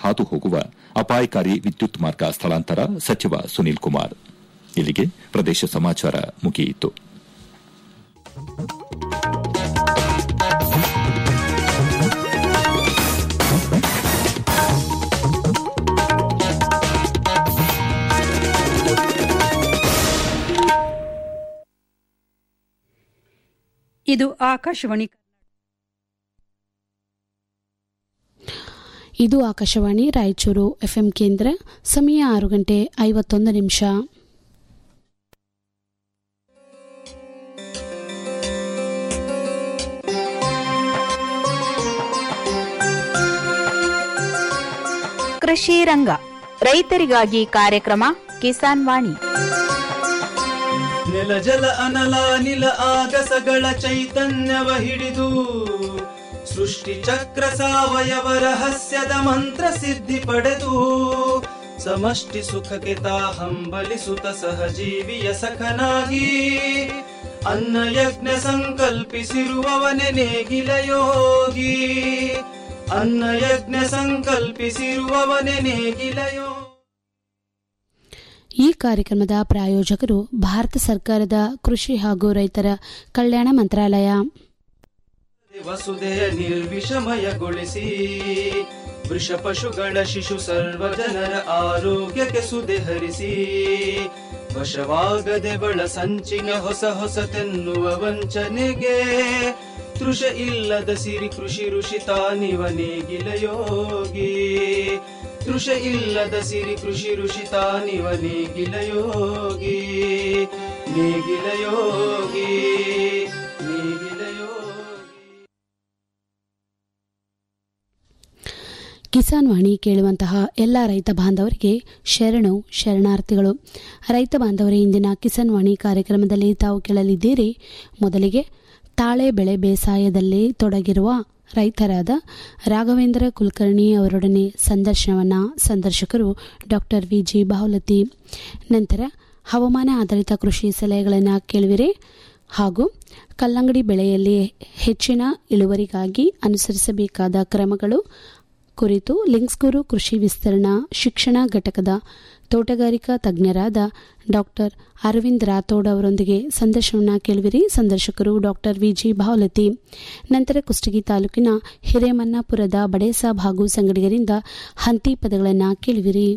ಹಾದು ಹೋಗುವ ಅಪಾಯಕಾರಿ ವಿದ್ಯುತ್ ಮಾರ್ಗ ಸ್ಥಳಾಂತರ ಸಚಿವ ಸುನೀಲ್ ಕುಮಾರ್ ಇಲ್ಲಿಗೆ ಪ್ರದೇಶ ಸಮಾಚಾರ ಮುಗಿಯಿತು ಇದು ಆಕಾಶವಾಣಿ ಇದು ಆಕಾಶವಾಣಿ ರಾಯಚೂರು ಎಫ್ಎಂ ಕೇಂದ್ರ ಸಮಯ ಆರು ಗಂಟೆ ಐವತ್ತೊಂದು ನಿಮಿಷ ಕೃಷಿ ರಂಗ ರೈತರಿಗಾಗಿ ಕಾರ್ಯಕ್ರಮ ಕಿಸಾನ್ ವಾಣಿ ನೆಲ ಜಲ ಅನಲ ನಿಲ ಆಗಸಗಳ ಚೈತನ್ಯವ ಹಿಡಿದು ಸೃಷ್ಟಿ ಚಕ್ರ ಸಾವಯವ ರಹಸ್ಯದ ಮಂತ್ರ ಸಿದ್ಧಿ ಪಡೆದು ಸಮಷ್ಟಿ ಸುಖಕ್ಕೆ ತಾ ಹಂಬಲಿಸುತ್ತ ಸಹಜೀವಿಯ ಸಖನಾಗಿ ಅನ್ನ ಯಜ್ಞ ಸಂಕಲ್ಪಿಸಿರುವವನೆ ನೇಗಿಲ ಯೋಗಿ ಅನ್ನ ಯಜ್ಞ ಸಂಕಲ್ಪಿಸಿರುವವನೆ ನೇಗಿಲ ಯೋಗಿ ಈ ಕಾರ್ಯಕ್ರಮದ ಪ್ರಾಯೋಜಕರು ಭಾರತ ಸರ್ಕಾರದ ಕೃಷಿ ಹಾಗೂ ರೈತರ ಕಲ್ಯಾಣ ಮಂತ್ರಾಲಯ ವಸುದೆಯ ನಿರ್ವಿಷಮಯಗೊಳಿಸಿ ವೃಷ ಪಶುಗಳ ಶಿಶು ಸರ್ವ ಜನರ ಆರೋಗ್ಯಕ್ಕೆ ಸುದೆ ಹರಿಸಿ ವಶವಾಗದೆ ಬಳ ಸಂಚಿನ ಹೊಸ ಹೊಸತೆನ್ನುವ ವಂಚನೆಗೆ ತೃಷ ಇಲ್ಲದ ಸಿರಿ ಕೃಷಿ ಋಷಿ ತಾನಿವ ನೇಗಿಲ ಯೋಗಿ ತೃಷ ಇಲ್ಲದ ಸಿರಿ ಕೃಷಿ ಋಷಿ ತಾನಿವ ನೇಗಿಲ ಯೋಗಿ ನೇಗಿಲ ಯೋಗಿ ನೇಗಿಲ ಯೋಗಿ ಕಿಸಾನ್ ವಾಣಿ ಕೇಳುವಂತಹ ಎಲ್ಲ ರೈತ ಬಾಂಧವರಿಗೆ ಶರಣು ಶರಣಾರ್ಥಿಗಳು ರೈತ ಬಾಂಧವರೇ ಇಂದಿನ ಕಿಸಾನ್ ವಾಣಿ ಕಾರ್ಯಕ್ರಮದಲ್ಲಿ ತಾವು ಕೇಳಲಿದ್ದೀರಿ ಮೊದಲಿಗೆ ತಾಳೆ ಬೆಳೆ ಬೇಸಾಯದಲ್ಲಿ ತೊಡಗಿರುವ ರೈತರಾದ ರಾಘವೇಂದ್ರ ಕುಲಕರ್ಣಿ ಅವರೊಡನೆ ಸಂದರ್ಶನವನ್ನ ಸಂದರ್ಶಕರು ಡಾಕ್ಟರ್ ವಿಜಿ ಬಾಹುಲತಿ ನಂತರ ಹವಾಮಾನ ಆಧಾರಿತ ಕೃಷಿ ಸಲಹೆಗಳನ್ನು ಕೇಳುವಿರಿ ಹಾಗೂ ಕಲ್ಲಂಗಡಿ ಬೆಳೆಯಲ್ಲಿ ಹೆಚ್ಚಿನ ಇಳುವರಿಗಾಗಿ ಅನುಸರಿಸಬೇಕಾದ ಕ್ರಮಗಳು ಕುರಿತು ಲಿಂಕ್ಸ್ಗೂರು ಕೃಷಿ ವಿಸ್ತರಣಾ ಶಿಕ್ಷಣ ಘಟಕದ ತೋಟಗಾರಿಕಾ ತಜ್ಞರಾದ ಡಾಕ್ಟರ್ ಅರವಿಂದ್ ರಾಥೋಡ್ ಅವರೊಂದಿಗೆ ಸಂದರ್ಶನವನ್ನು ಕೇಳುವಿರಿ ಸಂದರ್ಶಕರು ಡಾಕ್ಟರ್ ವಿಜಿ ಭಾವಲತಿ ನಂತರ ಕುಷ್ಟಗಿ ತಾಲೂಕಿನ ಹಿರೇಮನ್ನಾಪುರದ ಬಡೇಸಾಬ್ ಹಾಗೂ ಸಂಗಡಿಗರಿಂದ ಹಂತಿ ಪದಗಳನ್ನು ಕೇಳುವಿರಿ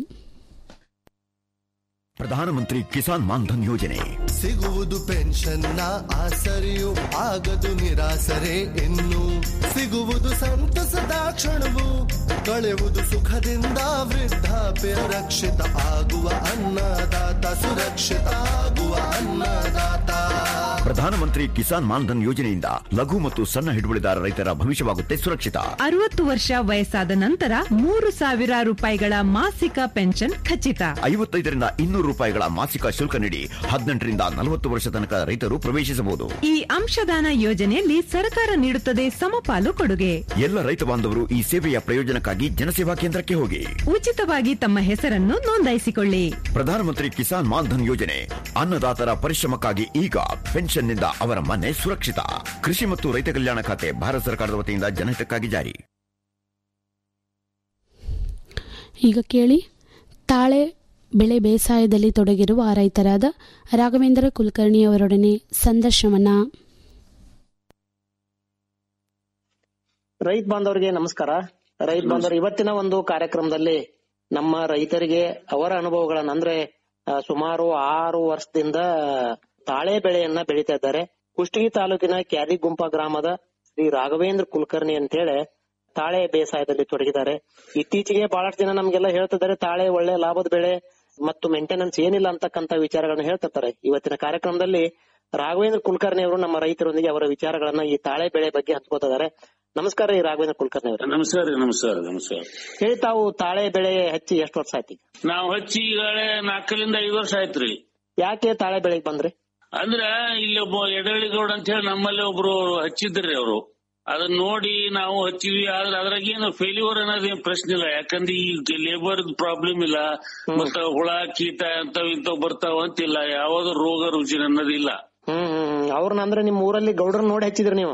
ಪ್ರಧಾನಮಂತ್ರಿ ಕಿಸಾನ್ ಮಾನ್ಧನ್ ಯೋಜನೆ ಸಿಗುವುದು ಪೆನ್ಷನ್ನ ಆಸರೆಯು ಆಗದು ನಿರಾಸರೆ ಇನ್ನು ಸಿಗುವುದು ಸಂತಸದ ಕ್ಷಣವು ಕಳೆಯುವುದು ಸುಖದಿಂದ ವೃದ್ಧಾಪ್ಯ ರಕ್ಷಿತ ಆಗುವ ಅನ್ನದಾತ ಸುರಕ್ಷಿತ ಆಗುವ ಅನ್ನದಾತ ಪ್ರಧಾನಮಂತ್ರಿ ಕಿಸಾನ್ ಮಾನ್ಧನ್ ಯೋಜನೆಯಿಂದ ಲಘು ಮತ್ತು ಸಣ್ಣ ಹಿಡುವಳಿದಾರ ರೈತರ ಭವಿಷ್ಯವಾಗುತ್ತೆ ಸುರಕ್ಷಿತ ಅರವತ್ತು ವರ್ಷ ವಯಸ್ಸಾದ ನಂತರ ಮೂರು ಸಾವಿರ ರೂಪಾಯಿಗಳ ಮಾಸಿಕ ಪೆನ್ಷನ್ ಖಚಿತ ಐವತ್ತೈದರಿಂದ ಇನ್ನೂರು ರೂಪಾಯಿಗಳ ಮಾಸಿಕ ಶುಲ್ಕ ನೀಡಿ ಹದಿನೆಂಟರಿಂದ ನಲವತ್ತು ವರ್ಷ ತನಕ ರೈತರು ಪ್ರವೇಶಿಸಬಹುದು ಈ ಅಂಶದಾನ ಯೋಜನೆಯಲ್ಲಿ ಸರ್ಕಾರ ನೀಡುತ್ತದೆ ಸಮಪಾಲು ಕೊಡುಗೆ ಎಲ್ಲ ರೈತ ಬಾಂಧವರು ಈ ಸೇವೆಯ ಪ್ರಯೋಜನಕ್ಕಾಗಿ ಜನಸೇವಾ ಕೇಂದ್ರಕ್ಕೆ ಹೋಗಿ ಉಚಿತವಾಗಿ ತಮ್ಮ ಹೆಸರನ್ನು ನೋಂದಾಯಿಸಿಕೊಳ್ಳಿ ಪ್ರಧಾನಮಂತ್ರಿ ಕಿಸಾನ್ ಮಾನ್ಧನ್ ಯೋಜನೆ ಅನ್ನದಾತರ ಪರಿಶ್ರಮಕ್ಕಾಗಿ ಈಗ ಪೆನ್ಷನ್ನಿಂದ ಅವರ ಮನೆ ಸುರಕ್ಷಿತ ಕೃಷಿ ಮತ್ತು ರೈತ ಕಲ್ಯಾಣ ಖಾತೆ ಭಾರತ ಸರ್ಕಾರದ ವತಿಯಿಂದ ಜನಹಿತಕ್ಕಾಗಿ ಜಾರಿ ಈಗ ಕೇಳಿ ತಾಳೆ ಬೆಳೆ ಬೇಸಾಯದಲ್ಲಿ ತೊಡಗಿರುವ ರೈತರಾದ ರಾಘವೇಂದ್ರ ಕುಲಕರ್ಣಿ ಅವರೊಡನೆ ಸಂದರ್ಶನವನ್ನ ರೈತ ಬಾಂಧವರಿಗೆ ನಮಸ್ಕಾರ ರೈತ ಬಾಂಧವರು ಇವತ್ತಿನ ಒಂದು ಕಾರ್ಯಕ್ರಮದಲ್ಲಿ ನಮ್ಮ ರೈತರಿಗೆ ಅವರ ಅನುಭವಗಳನ್ನ ಅಂದ್ರೆ ಆ, ಸುಮಾರು ಆರು ವರ್ಷದಿಂದ ತಾಳೆ ಬೆಳೆಯನ್ನ ಬೆಳೀತಾ ಇದ್ದಾರೆ ಕುಷ್ಟಗಿ ತಾಲೂಕಿನ ಕ್ಯಾದಿಗುಂಪ ಗ್ರಾಮದ ಶ್ರೀ ರಾಘವೇಂದ್ರ ಕುಲಕರ್ಣಿ ಅಂತೇಳಿ ತಾಳೆ ಬೇಸಾಯದಲ್ಲಿ ತೊಡಗಿದ್ದಾರೆ ಇತ್ತೀಚೆಗೆ ಬಹಳಷ್ಟು ಜನ ನಮ್ಗೆಲ್ಲ ಹೇಳ್ತಿದ್ದಾರೆ ತಾಳೆ ಒಳ್ಳೆ ಲಾಭದ ಬೆಳೆ ಮತ್ತು ಮೇಂಟೆನೆನ್ಸ್ ಏನಿಲ್ಲ ಅಂತಕ್ಕಂತ ವಿಚಾರಗಳನ್ನ ಹೇಳ್ತಿರ್ತಾರೆ ಇವತ್ತಿನ ಕಾರ್ಯಕ್ರಮದಲ್ಲಿ ರಾಘವೇಂದ್ರ ಕುಲಕರ್ಣಿ ಅವರು ನಮ್ಮ ರೈತರೊಂದಿಗೆ ಅವರ ವಿಚಾರಗಳನ್ನ ಈ ತಾಳೆ ಬೆಳೆ ಬಗ್ಗೆ ಹಂಚ್ಕೋತಿದ್ದಾರೆ ನಮಸ್ಕಾರ ರೀ ರಾಘವೇಂದ್ರ ಕುಲಕರ್ಣಿ ಅವರು ನಮಸ್ಕಾರ ರೀ ನಮಸ್ಕಾರ ನಮಸ್ಕಾರ ಹೇಳಿ ತಾವು ತಾಳೆ ಬೆಳೆ ಹಚ್ಚಿ ಎಷ್ಟು ವರ್ಷ ಆಯ್ತು ಈಗ? ನಾವ್ ಹಚ್ಚಿ ಈಗಾಳೆ ನಾಲ್ಕರಿಂದ ಐದು ವರ್ಷ ಆಯ್ತ್ರಿ ಯಾಕೆ ತಾಳೆ ಬೆಳೆಗೆ ಬಂದ್ರಿ ಅಂದ್ರ ಇಲ್ಲಿ ಒಬ್ಬ ಎಡಳಿಗೌಡ ಅಂತ ಹೇಳಿ ನಮ್ಮಲ್ಲಿ ಒಬ್ರು ಹಚ್ಚಿದ್ರಿ ಅವರು ಅದನ್ನ ನೋಡಿ ನಾವು ಹಚ್ಚಿವಿ ಆದ್ರೆ ಅದ್ರಾಗ ಏನು ಫೇಲ್ಯೂರ್ ಅನ್ನೋದೇನ್ ಪ್ರಶ್ನೆ ಇಲ್ಲ ಯಾಕಂದ್ರೆ ಈ ಲೇಬರ್ ಪ್ರಾಬ್ಲಮ್ ಇಲ್ಲ ಮತ್ತ ಹುಳ ಕೀಟ ಅಂತವ್ ಇಂತವ್ ಬರ್ತಾವ ಅಂತಿಲ್ಲ ಯಾವ್ದು ರೋಗ ರುಜಿನ ಅನ್ನೋದಿಲ್ಲ ಹ್ಮ್ ಹ್ಮ್ ಹ್ಮ್. ಅವ್ರನ್ನ ಅಂದ್ರೆ ನಿಮ್ ಊರಲ್ಲಿ ಗೌಡ್ರನ್ನ ನೋಡಿ ಹಚ್ಚಿದ್ರಿ ನೀವು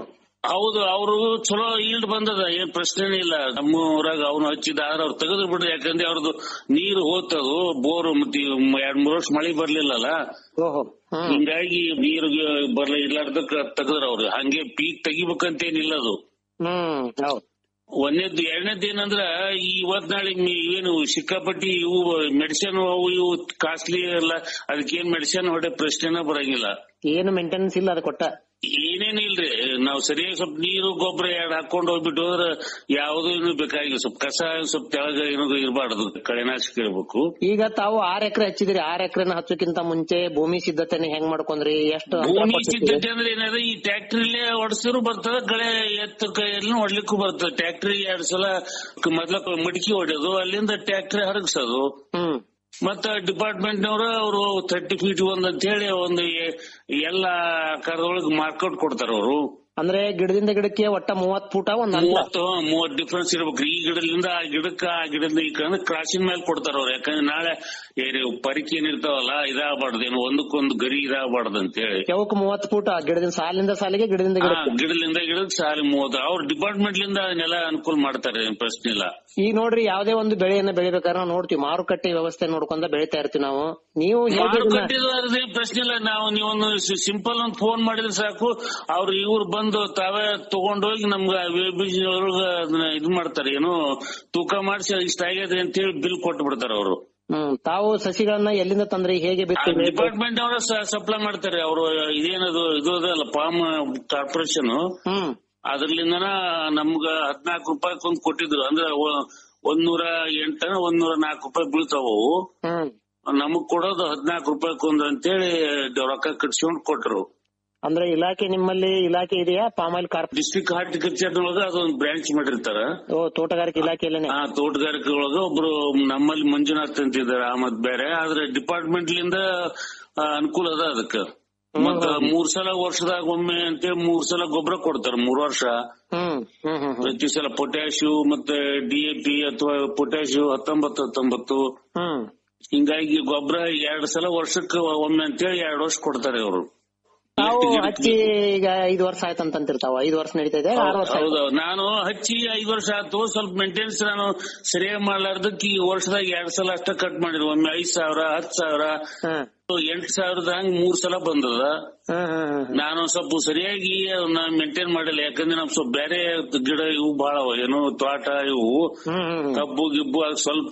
ಹೌದು ಅವರು ಚಲೋ ಈಲ್ಡ್ ಬಂದದ ಏನ್ ಪ್ರಶ್ನೆನೇ ಇಲ್ಲ ನಮ್ಮ ಊರಾಗ ಅವ್ನು ಹಚ್ಚಿದ ಆದ್ರೆ ಅವ್ರು ತೆಗೆದು ಬಿಡ್ರಿ ಯಾಕಂದ್ರೆ ಅವ್ರದ್ದು ನೀರು ಹೋತದು ಬೋರ್ ಮತ್ತೆ ಎರಡ್ ಮೂರ್ ವರ್ಷ ಮಳೆ ಬರ್ಲಿಲ್ಲಲ್ಲ ಓಹೋ ಹ್ಮ್ ಹಿಂಗಾಗಿ ನೀರು ಬರ್ಲ ಇರ್ಲಾರ್ದಕ್ಕ ತೆಗದ್ರ ಅವ್ರು ಹಂಗೆ ಪೀಕ್ ತೆಗಿಬೇಕಂತೇನಿಲ್ಲ ಅದು ಹ್ಮ್ ಹೌದ್ ಒಂದೇದ್ದು ಎರಡನೇದ್ದು ಏನಂದ್ರ ಈ ಇವತ್ ನಾಳೆ ಮಿ- ಏನು ಸಿಕ್ಕಾಪಟ್ಟಿ ಇವು ಮೆಡಿಸಿನ್ ಅವು ಇವು ಕಾಸ್ಟ್ಲಿ ಎಲ್ಲ ಅದಕ್ಕೇನ್ ಮೆಡಿಸಿನ್ ಹೊಡೆ ಪ್ರಶ್ನೆನ ಬರಂಗಿಲ್ಲ ಏನು ಮೇಂಟೆನೆನ್ಸ್ ಇಲ್ಲ ಅದು ಕೊಟ್ಟ ಏನೇನು ಇಲ್ರಿ ನಾವ್ ಸರಿಯಾಗಿ ಸ್ವಲ್ಪ ನೀರು ಗೊಬ್ಬರ ಎರಡ್ ಹಾಕೊಂಡ್ ಹೋಗ್ಬಿಟ್ಟು ಹೋದ್ರ ಯಾವ್ದು ಏನು ಬೇಕಾಗಿಲ್ಲ ಸ್ವಲ್ಪ ಕಸ ಸ್ವಲ್ಪ ತೆಳಗ ಏನೋ ಇರಬಾರ್ದು ಕಳೆನಾಶಕ ಇರ್ಬೇಕು ಈಗ ತಾವು ಆರ್ ಎಕರೆ ಹಚ್ಚಿದ್ರಿ ಆರ್ ಎಕರೆನ ಹಚ್ಚೋಕ್ಕಿಂತ ಮುಂಚೆ ಭೂಮಿ ಸಿದ್ಧತೆನ ಹೆಂಗ್ ಮಾಡ್ಕೊಂಡ್ರಿ ಎಷ್ಟು ಅಂತರ ಭೂಮಿ ಕೊಟ್ಟಿದ್ರಿ? ಸಿದ್ಧತೆ ಅಂದ್ರೆ ಏನಾದ್ರೆ ಈ ಟ್ಯಾಕ್ಟ್ರಿಲೇ ಹೊಡ್ಸಿರು ಬರ್ತದ ಗಳೆ ಎತ್ತು ಕೈಯಲ್ಲಿ ಹೊಡ್ಲಿಕ್ಕೂ ಬರ್ತದೆ ಟ್ಯಾಕ್ಟ್ರಿ ಎರಡ್ ಸಲ ಮೊದ್ಲ ಮಡಿಕೆ ಹೊಡೆಯೋದು ಅಲ್ಲಿಂದ ಟ್ಯಾಕ್ಟ್ರಿ ಹರಗಿಸೋದು ಹ್ಮ್ ಮತ್ತ ಡಿಪಾರ್ಟ್ಮೆಂಟ್ ನವರು ಅವರು ಥರ್ಟಿ ಫೀಟ್ ಒಂದ್ ಅಂತ ಹೇಳಿ ಒಂದು ಎ- ಎಲ್ಲ ಆಕಾರದೊಳಗೆ ಮಾರ್ಕೌಟ್ ಕೊಡ್ತಾರ ಅವರು ಅಂದ್ರೆ ಗಿಡದಿಂದ ಗಿಡಕ್ಕೆ ಒಟ್ಟ ಮೂವತ್ ಫೂಟ ಒಂದ್ ಅಂತರ ಮೂವತ್ತು ಮೂವತ್ ಡಿಫ್ರೆನ್ಸ್ ಇರ್ಬೇಕ್ರಿ ಈ ಗಿಡದಿಂದ ಆ ಗಿಡಕ್ಕ ಆ ಗಿಡದಿಂದ ಈ ಕಡೆ ಕ್ರಾಸಿನ ಮೇಲೆ ಕೊಡ್ತಾರ ಅವ್ರು ಯಾಕಂದ್ರೆ ನಾಳೆ ಏನ್ ಪರಿಕೆ ಏನಿರ್ತಾವಲ್ಲ ಇದಾಗಬಾರ್ದು ಏನು ಒಂದಕ್ಕೊಂದು ಗರಿ ಇದಾಗಬಾರ್ದು ಅಂತ ಹೇಳಿ ಚೌಕ್ ಮೂವತ್ ಫೂಟ ಗಿಡದಿಂದ ಸಾಲಿಂದ ಸಾಲಿಗೆ ಗಿಡದಿಂದ ಹಾ, ಗಿಡಕ್ಕೆ ಗಿಡದಿಂದ ಗಿಡಕ್ಕೆ ಸಾಲಿ ಮೂವತ್ತು ಅವ್ರ ಡಿಪಾರ್ಟ್ಮೆಂಟ್ ಲಿಂದ ಅದನ್ನೆಲ್ಲ ಅನುಕೂಲ ಮಾಡ್ತಾರೆ ಏನ್ ಪ್ರಶ್ನೆ ಇಲ್ಲ ಈಗ ನೋಡ್ರಿ ಯಾವ್ದೇ ಒಂದು ಬೆಳೆಯನ್ನ ಬೆಳಿಬೇಕಾದ್ರೆ ನಾವು ನೋಡ್ತೀವಿ ಮಾರುಕಟ್ಟೆ ವ್ಯವಸ್ಥೆ ನೋಡ್ಕೊಂಡ ಬೆಳಿತಾ ಇರ್ತೀವಿ ನಾವು ನೀವು ಹೇಗೆ ಇದನ್ನ- ಮಾರುಕಟ್ಟೆದು ಅದೇನ್ ಪ್ರಶ್ನೆ ಇಲ್ಲ ನಾವು ನೀವೊಂದು ಸಿಂಪಲ್ ಒಂದು ಫೋನ್ ಮಾಡಿದ್ರೆ ಸಾಕು ಅವ್ರು ಇವ್ರು ಬಂದು ತಾವೇ ತಗೊಂಡೋಗಿ ನಮ್ಗ ಬೀಜ ಒಳಗ ಅದನ್ನ ಇದ್ ಮಾಡ್ತಾರೆ ಏನು ತೂಕ ಮಾಡಿಸಿ ಇಷ್ಟ ಆಗ್ಯದ ಅಂತ ಹೇಳಿ ಬಿಲ್ ಕೊಟ್ಟು ಬಿಡ್ತಾರೆ ಅವರು ಹ್ಮ್ ತಾವು ಸಸಿಗಳನ್ನ ಎಲ್ಲಿಂದ ತಂದ್ರಿ ಹೇಗೆ ಬಿತ್ತಿ ಡಿಪಾರ್ಟ್ಮೆಂಟ್ ಅವರ ಸಪ್ಲೈ ಮಾಡ್ತಾರೆ ಅವರು ಇದೇನದು ಇದು ಅದಲ್ಲ ಪಾಮ್ ಕಾರ್ಪೊರೇಷನ್ ಹ್ಮ್ ಅದ್ರಲಿಂದನ ನಮ್ಗ ಹದ್ನಾಲ್ಕು ರೂಪಾಯಿ ಒಂದು ಕೊಟ್ಟಿದ್ರು ಅಂದ್ರೆ ಒ- ಒಂದ್ನೂರ ಎಂಟನ ಒಂದ್ನೂರ ನಾಲ್ಕು ರೂಪಾಯಿ ಬೀಳ್ತಾವ ಅವು ಹ್ಮ್ ನಮಗ್ ಕೊಡೋದು ಹದ್ನಾಲ್ಕು ರೂಪಾಯಿ ಒಂದು ಅಂತೇಳಿ ರೊಕ್ಕ ಕಟ್ಸ್ಕೊಂಡ್ ಕೊಟ್ರು ಅಂದ್ರೆ ಇಲಾಖೆ ನಿಮ್ಮಲ್ಲಿ ಇಲಾಖೆ ಇದೆಯಾ ಪಾಮಾಯಿಲ್ ಕಾರ್ಪ್ ಡಿಸ್ಟ್ರಿಕ್ಟ್ ಹಾರ್ಟಿಕಲ್ಚರ್ ಒಳಗ ಅದೊಂದು ಬ್ರಾಂಚ್ ಮಾಡಿರ್ತಾರ ಓ ತೋಟಗಾರಿಕೆ ಇಲಾಖೆಯಲ್ಲೇನೆ ಆ ತೋಟಗಾರಿಕೆ ಒಳಗ ಒಬ್ರು ನಮ್ಮಲ್ಲಿ ಮಂಜುನಾಥ್ ಅಂತಿದ್ದಾರೆ ಆ ಮತ್ ಬೇರೆ ಆದ್ರೆ ಡಿಪಾರ್ಟ್ಮೆಂಟ್ ಲಿಂದ ಆ, ಅನುಕೂಲ ಅದ ಅದಕ್ಕ ಮತ್ತ ಮೂರ್ ಸಲ ವರ್ಷದಾಗ ಒಮ್ಮೆ ಅಂತೇಳಿ ಮೂರ್ ಸಲ ಗೊಬ್ಬರ ಕೊಡ್ತಾರ ಮೂರ್ ವರ್ಷ ಹ್ಮ್ ಹ್ಮ್ ಹ್ಮ್ ಹ್ಮ್ ಪ್ರತಿ ಸಲ ಪೊಟ್ಯಾಶು ಮತ್ತೆ ಡಿಎಪಿ ಅಥವಾ ಪೊಟ್ಯಾಶು ಹತ್ತೊಂಬತ್ತು ಹತ್ತೊಂಬತ್ತು ಹ್ಮ್ ಹಿಂಗಾಗಿ ಗೊಬ್ಬರ ಎರಡ್ ಸಲ ವರ್ಷಕ್ಕೆ ಒಮ್ಮೆ ಅಂತೇಳಿ ಎರಡ್ ವರ್ಷ ಕೊಡ್ತಾರೆ ಅವರು ತಾವು ಹಚ್ಚಿ ಈಗ ಐದು ವರ್ಷ ಆಯ್ತಂತಿರ್ತಾವ ಐದು ವರ್ಷ ನಡೀತಾ ಇದೆ ಆರು ವರ್ಷ ಆಯ್ತು. ಹೌದು ನಾನು ಹಚ್ಚಿ ಐದ್ ವರ್ಷ ಆಯ್ತು ಸ್ವಲ್ಪ ಮೇಂಟೆನೆನ್ಸ್ ನಾನು ಸರಿಯಾಗಿ ಮಾಡ್ಲಾರ್ದಕ್ಕೆ ಈ ವರ್ಷದಾಗ ಎರಡ್ ಸಲ ಅಷ್ಟ ಕಟ್ ಮಾಡಿದ್ರು ಒಮ್ಮೆ ಐದ್ ಸಾವಿರ ಹತ್ ಸಾವಿರ ಹ್ಮ್ ಎಂಟ್ ಸಾವಿರದ ಹಂಗ್ ಮೂರ್ ಸಲ ಬಂದದ ಹ್ಮ್ ಹ್ಮ್ ಹ್ಮ್ ನಾನು ಸ್ವಲ್ಪ ಸರಿಯಾಗಿ ಅವನ್ನ ಮೇಂಟೈನ್ ಮಾಡಿಲ್ಲ ಯಾಕಂದ್ರೆ ನಮ್ ಸ್ವಲ್ಪ ಬೇರೆ ಗಿಡ ಇವು ಬಹಳ ಅವ ಏನು ತೋಟ ಇವು ಹ್ಮ್ ಹ್ಮ್ ಕಬ್ಬು ಗಿಬ್ಬು ಅದ್ ಸ್ವಲ್ಪ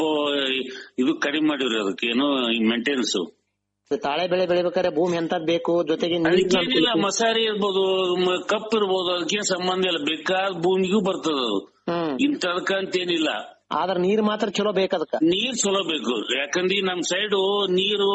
ಇದು ಕಡಿಮೆ ಮಾಡಿವ್ರಿ ಅದಕ್ಕೆ ಏನು ಮೇಂಟೆನೆನ್ಸ್ ತಾಳೆ ಬೆಳೆ ಬೆಳಿಬೇಕಾದ್ರೆ ಭೂಮಿ ಎಂತದ್ ಬೇಕು ಜೊತೆಗೆ ನೀರಿನ ಅದಕ್ಕೇನಿಲ್ಲ ಮಸಾರಿ ಇರ್ಬೋದು ಮ- ಕಪ್ ಇರ್ಬೋದು ಅದಕ್ಕೇನ್ ಸಂಬಂಧ ಇಲ್ಲ ಬೇಕಾದ ಭೂಮಿಗೂ ಬರ್ತದ ಅದು ಹ್ಮ್ ಇಂತದಕ್ಕಂತೇನಿಲ್ಲ ಆದ್ರ ನೀರ್ ಮಾತ್ರ ಚಲೋ ಬೇಕು ಅದಕ್ಕ ನೀರ್ ಚಲೋ ಬೇಕು ಯಾಕಂದ್ರೆ ನಮ್ ಸೈಡು ನೀರು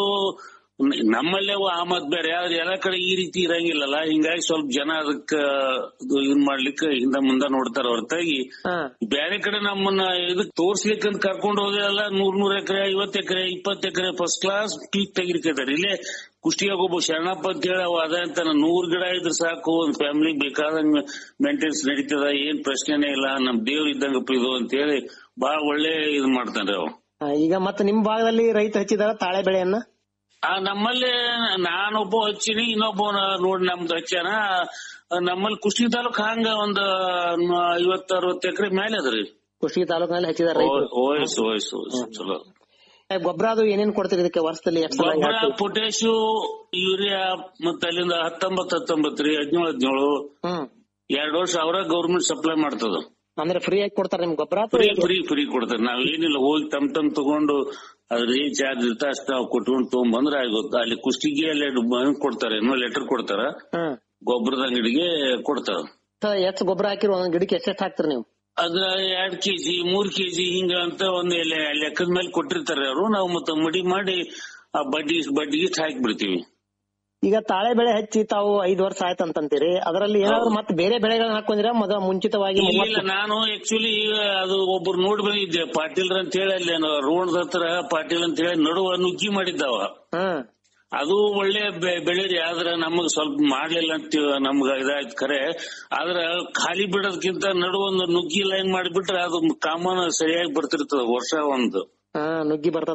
ನ- ನಮ್ಮಲ್ಲೇ ಆಮದ್ ಬೇರೆ ಆದ್ರೆ ಎಲ್ಲ ಕಡೆ ಈ ರೀತಿ ಇರಂಗಿಲ್ಲಲ್ಲ ಹಿಂಗಾಗಿ ಸ್ವಲ್ಪ ಜನ ಅದಕ್ಕ ಇದು ಇದ್ ಮಾಡ್ಲಿಕ್ಕೆ ಹಿಂದ ಮುಂದ ನೋಡ್ತಾರ ಹೊರತಾಗಿ ಹಾ ಬೇರೆ ಕಡೆ ನಮ್ಮನ್ನ ಇದಕ್ ತೋರ್ಸ್ಲಿಕ್ಕಂತ ಕರ್ಕೊಂಡು ಹೋದ್ರೆಲ್ಲ ನೂರ್ ನೂರ್ ಎಕರೆ ಐವತ್ ಎಕರೆ ಇಪ್ಪತ್ ಎಕರೆ ಫಸ್ಟ್ ಕ್ಲಾಸ್ ಪೀಕ್ ತೆಗಿರ್ಕೈತಾರೆ ಇಲ್ಲೇ ಕುಷ್ಟಿಯಾಗ ಒಬ್ಬ ಶರಣಪ್ಪ ಅಂತ ಹೇಳಿ ಅವ ಅದ ಅಂತ ನೂರ್ ಗಿಡ ಇದ್ರೆ ಸಾಕು ಒಂದ್ ಫ್ಯಾಮಿಲಿ ಬೇಕಾದಂಗ ಮೇಂಟೆನೆನ್ಸ್ ನಡೀತದ ಏನ್ ಪ್ರಶ್ನೆನೇ ಇಲ್ಲ ನಮ್ ದೇವ್ರ ಇದ್ದಂಗಪ್ಪ ಇದು ಅಂತ ಹೇಳಿ ಬಹಳ ಒಳ್ಳೆ ಇದ್ ಮಾಡ್ತಾನ್ರಿ ಅವ ಆ, ಈಗ ಮತ್ತೆ ನಿಮ್ ಭಾಗದಲ್ಲಿ ರೈತ ಹಚ್ಚಿದಾರ ತಾಳೆ ಬೆಳೆಯನ್ನ ಆ ನಮ್ಮಲ್ಲಿ ನಾನೊಬ್ಬ ಹಚ್ಚಿನಿ ಇನ್ನೊಬ್ಬ ನೋಡಿ ನಮ್ದು ಹಚ್ಚಾನ ನಮ್ಮಲ್ಲಿ ಕುಷ್ಟಿ ತಾಲೂಕ್ ಹಂಗ ಒಂದ್ ಐವತ್ ಅರವತ್ ಎಕರೆ ಮೇಲೆ ಅದ್ರಿ ಕೃಷಿ ತಾಲೂಕಿನಲ್ಲಿ ಹಚ್ಚಿದಾರ ರೈತರು ವಯಸ್ಸು ವಯಸ್ಸು ವಯಸ್ಸು ಚಲೋ ಗೊಬ್ಬರ ಅದು ಏನೇನ್ ಕೊಡ್ತೀರಿ ಇದಕ್ಕೆ ವರ್ಷದಲ್ಲಿ ಎಷ್ಟು ಸಲ ಗೊಬ್ಬರ ಹಾಕ್ತೀರಿ? ಪೊಟ್ಯಾಶು ಯೂರಿಯಾ ಮತ್ತ ಅಲ್ಲಿಂದ ಹತ್ತೊಂಬತ್ ಹತ್ತೊಂಬತ್ ರೀ ಹದಿನೇಳು ಹದಿನೇಳು ಹ್ಮ್ ಎರಡ್ ವರ್ಷ ಅವರ ಗೌರ್ಮೆಂಟ್ ಸಪ್ಲೈ ಮಾಡ್ತದ ಅಂದ್ರೆ ಫ್ರೀ ಆಗಿ ಕೊಡ್ತಾರ ನಿಮ್ ಗೊಬ್ಬರ ಫ್ರೀ ಫ್ರೀ ಫ್ರೀ ಕೊಡ್ತಾರೆ ನಾವ್ ಏನಿಲ್ಲ ಹೋಗಿ ತಮ್ ತಮ್ ತಗೊಂಡು ಅದ್ರ ಏನ್ ಚಾರ್ಜ್ ಇರ್ತ ಅಷ್ಟ ನಾವು ಕೊಟ್ಕೊಂಡು ತಗೊಂಡ್ಬಂದ್ರೆ ಆಗೋದು ಅಲ್ಲಿ ಕುಷ್ಟಿಗೆ ಅಲ್ಲಿ ಎರಡು ಕೊಡ್ತಾರೆ ಏನೋ ಲೆಟರ್ ಕೊಡ್ತಾರ ಹ್ಮ್ ಗೊಬ್ಬರದ ಅಂಗಡಿಗೆ ಕೊಡ್ತಾರ ಎಷ್ಟು ಗೊಬ್ಬರ ಹಾಕಿರಿ ಒಂದ್ ಗಿಡಕ್ಕೆ ಎಷ್ಟೆಷ್ಟು ಹಾಕ್ತಿರಿ ನೀವು ಅದ್ರ ಎರಡ್ ಕೆಜಿ ಮೂರ್ ಕೆಜಿ ಹಿಂಗ ಅಂತ ಒಂದ್ ಲೆ- ಲೆಕ್ಕದ ಮೇಲೆ ಕೊಟ್ಟಿರ್ತಾರೆ ಅವರು ನಾವು ಮತ್ತೆ ಮಡಿ ಮಾಡಿ ಆ ಬಡ್ಡಿ ಬಡ್ಡಿಗೆ ಇಷ್ಟ್ ಹಾಕಿ ಬಿಡ್ತೀವಿ ಈಗ ತಾಳೆ ಬೆಳೆ ಹಚ್ಚಿ ತಾವು ಐದು ವರ್ಷ ಆಯ್ತಂತೀರಿ ಅದರಲ್ಲಿ ಏನಾದ್ರು ಮತ್ತೆ ಬೇರೆ ಬೆಳೆಗಳನ್ನ ಹಾಕೊಂಡಿರ ಮೊದ ಮುಂಚಿತವಾಗಿ ಇಲ್ಲ ಮೂವತ್ತು- ನಾನು ಆಕ್ಚುಲಿ ಅದು ಒಬ್ರು ನೋಡ್ ಬಂದಿದ್ದೆ ಪಾಟೀಲ್ ಅಂತ ಹೇಳಿ ಅಲ್ಲಿ ರೋಡ್ ಹತ್ರ ಪಾಟೀಲ್ ಅಂತ ಹೇಳಿ ನಡುವ ನುಗ್ಗಿ ಮಾಡಿದ್ದಾವ ಹ್ಮ್ ಅದು ಒಳ್ಳೆ ಬೆ- ಬೆಳೆರಿ ಆದ್ರ ನಮಗ್ ಸ್ವಲ್ಪ ಮಾಡ್ಲಿಲ್ಲ ಅಂತ ನಮ್ಗ ಇದಾಯ್ತು ಖರೆ ಆದ್ರ ಖಾಲಿ ಬಿಡೋದಕ್ಕಿಂತ ನಡು ಒಂದು ನುಗ್ಗಿ ಲೈನ್ ಮಾಡಿಬಿಟ್ರೆ ಅದು ಕಾಮನ್ ಸರಿಯಾಗಿ ಬರ್ತಿರ್ತದ ವರ್ಷ ಒಂದು ಹಾ ನುಗ್ಗಿ ಬರ್ತತ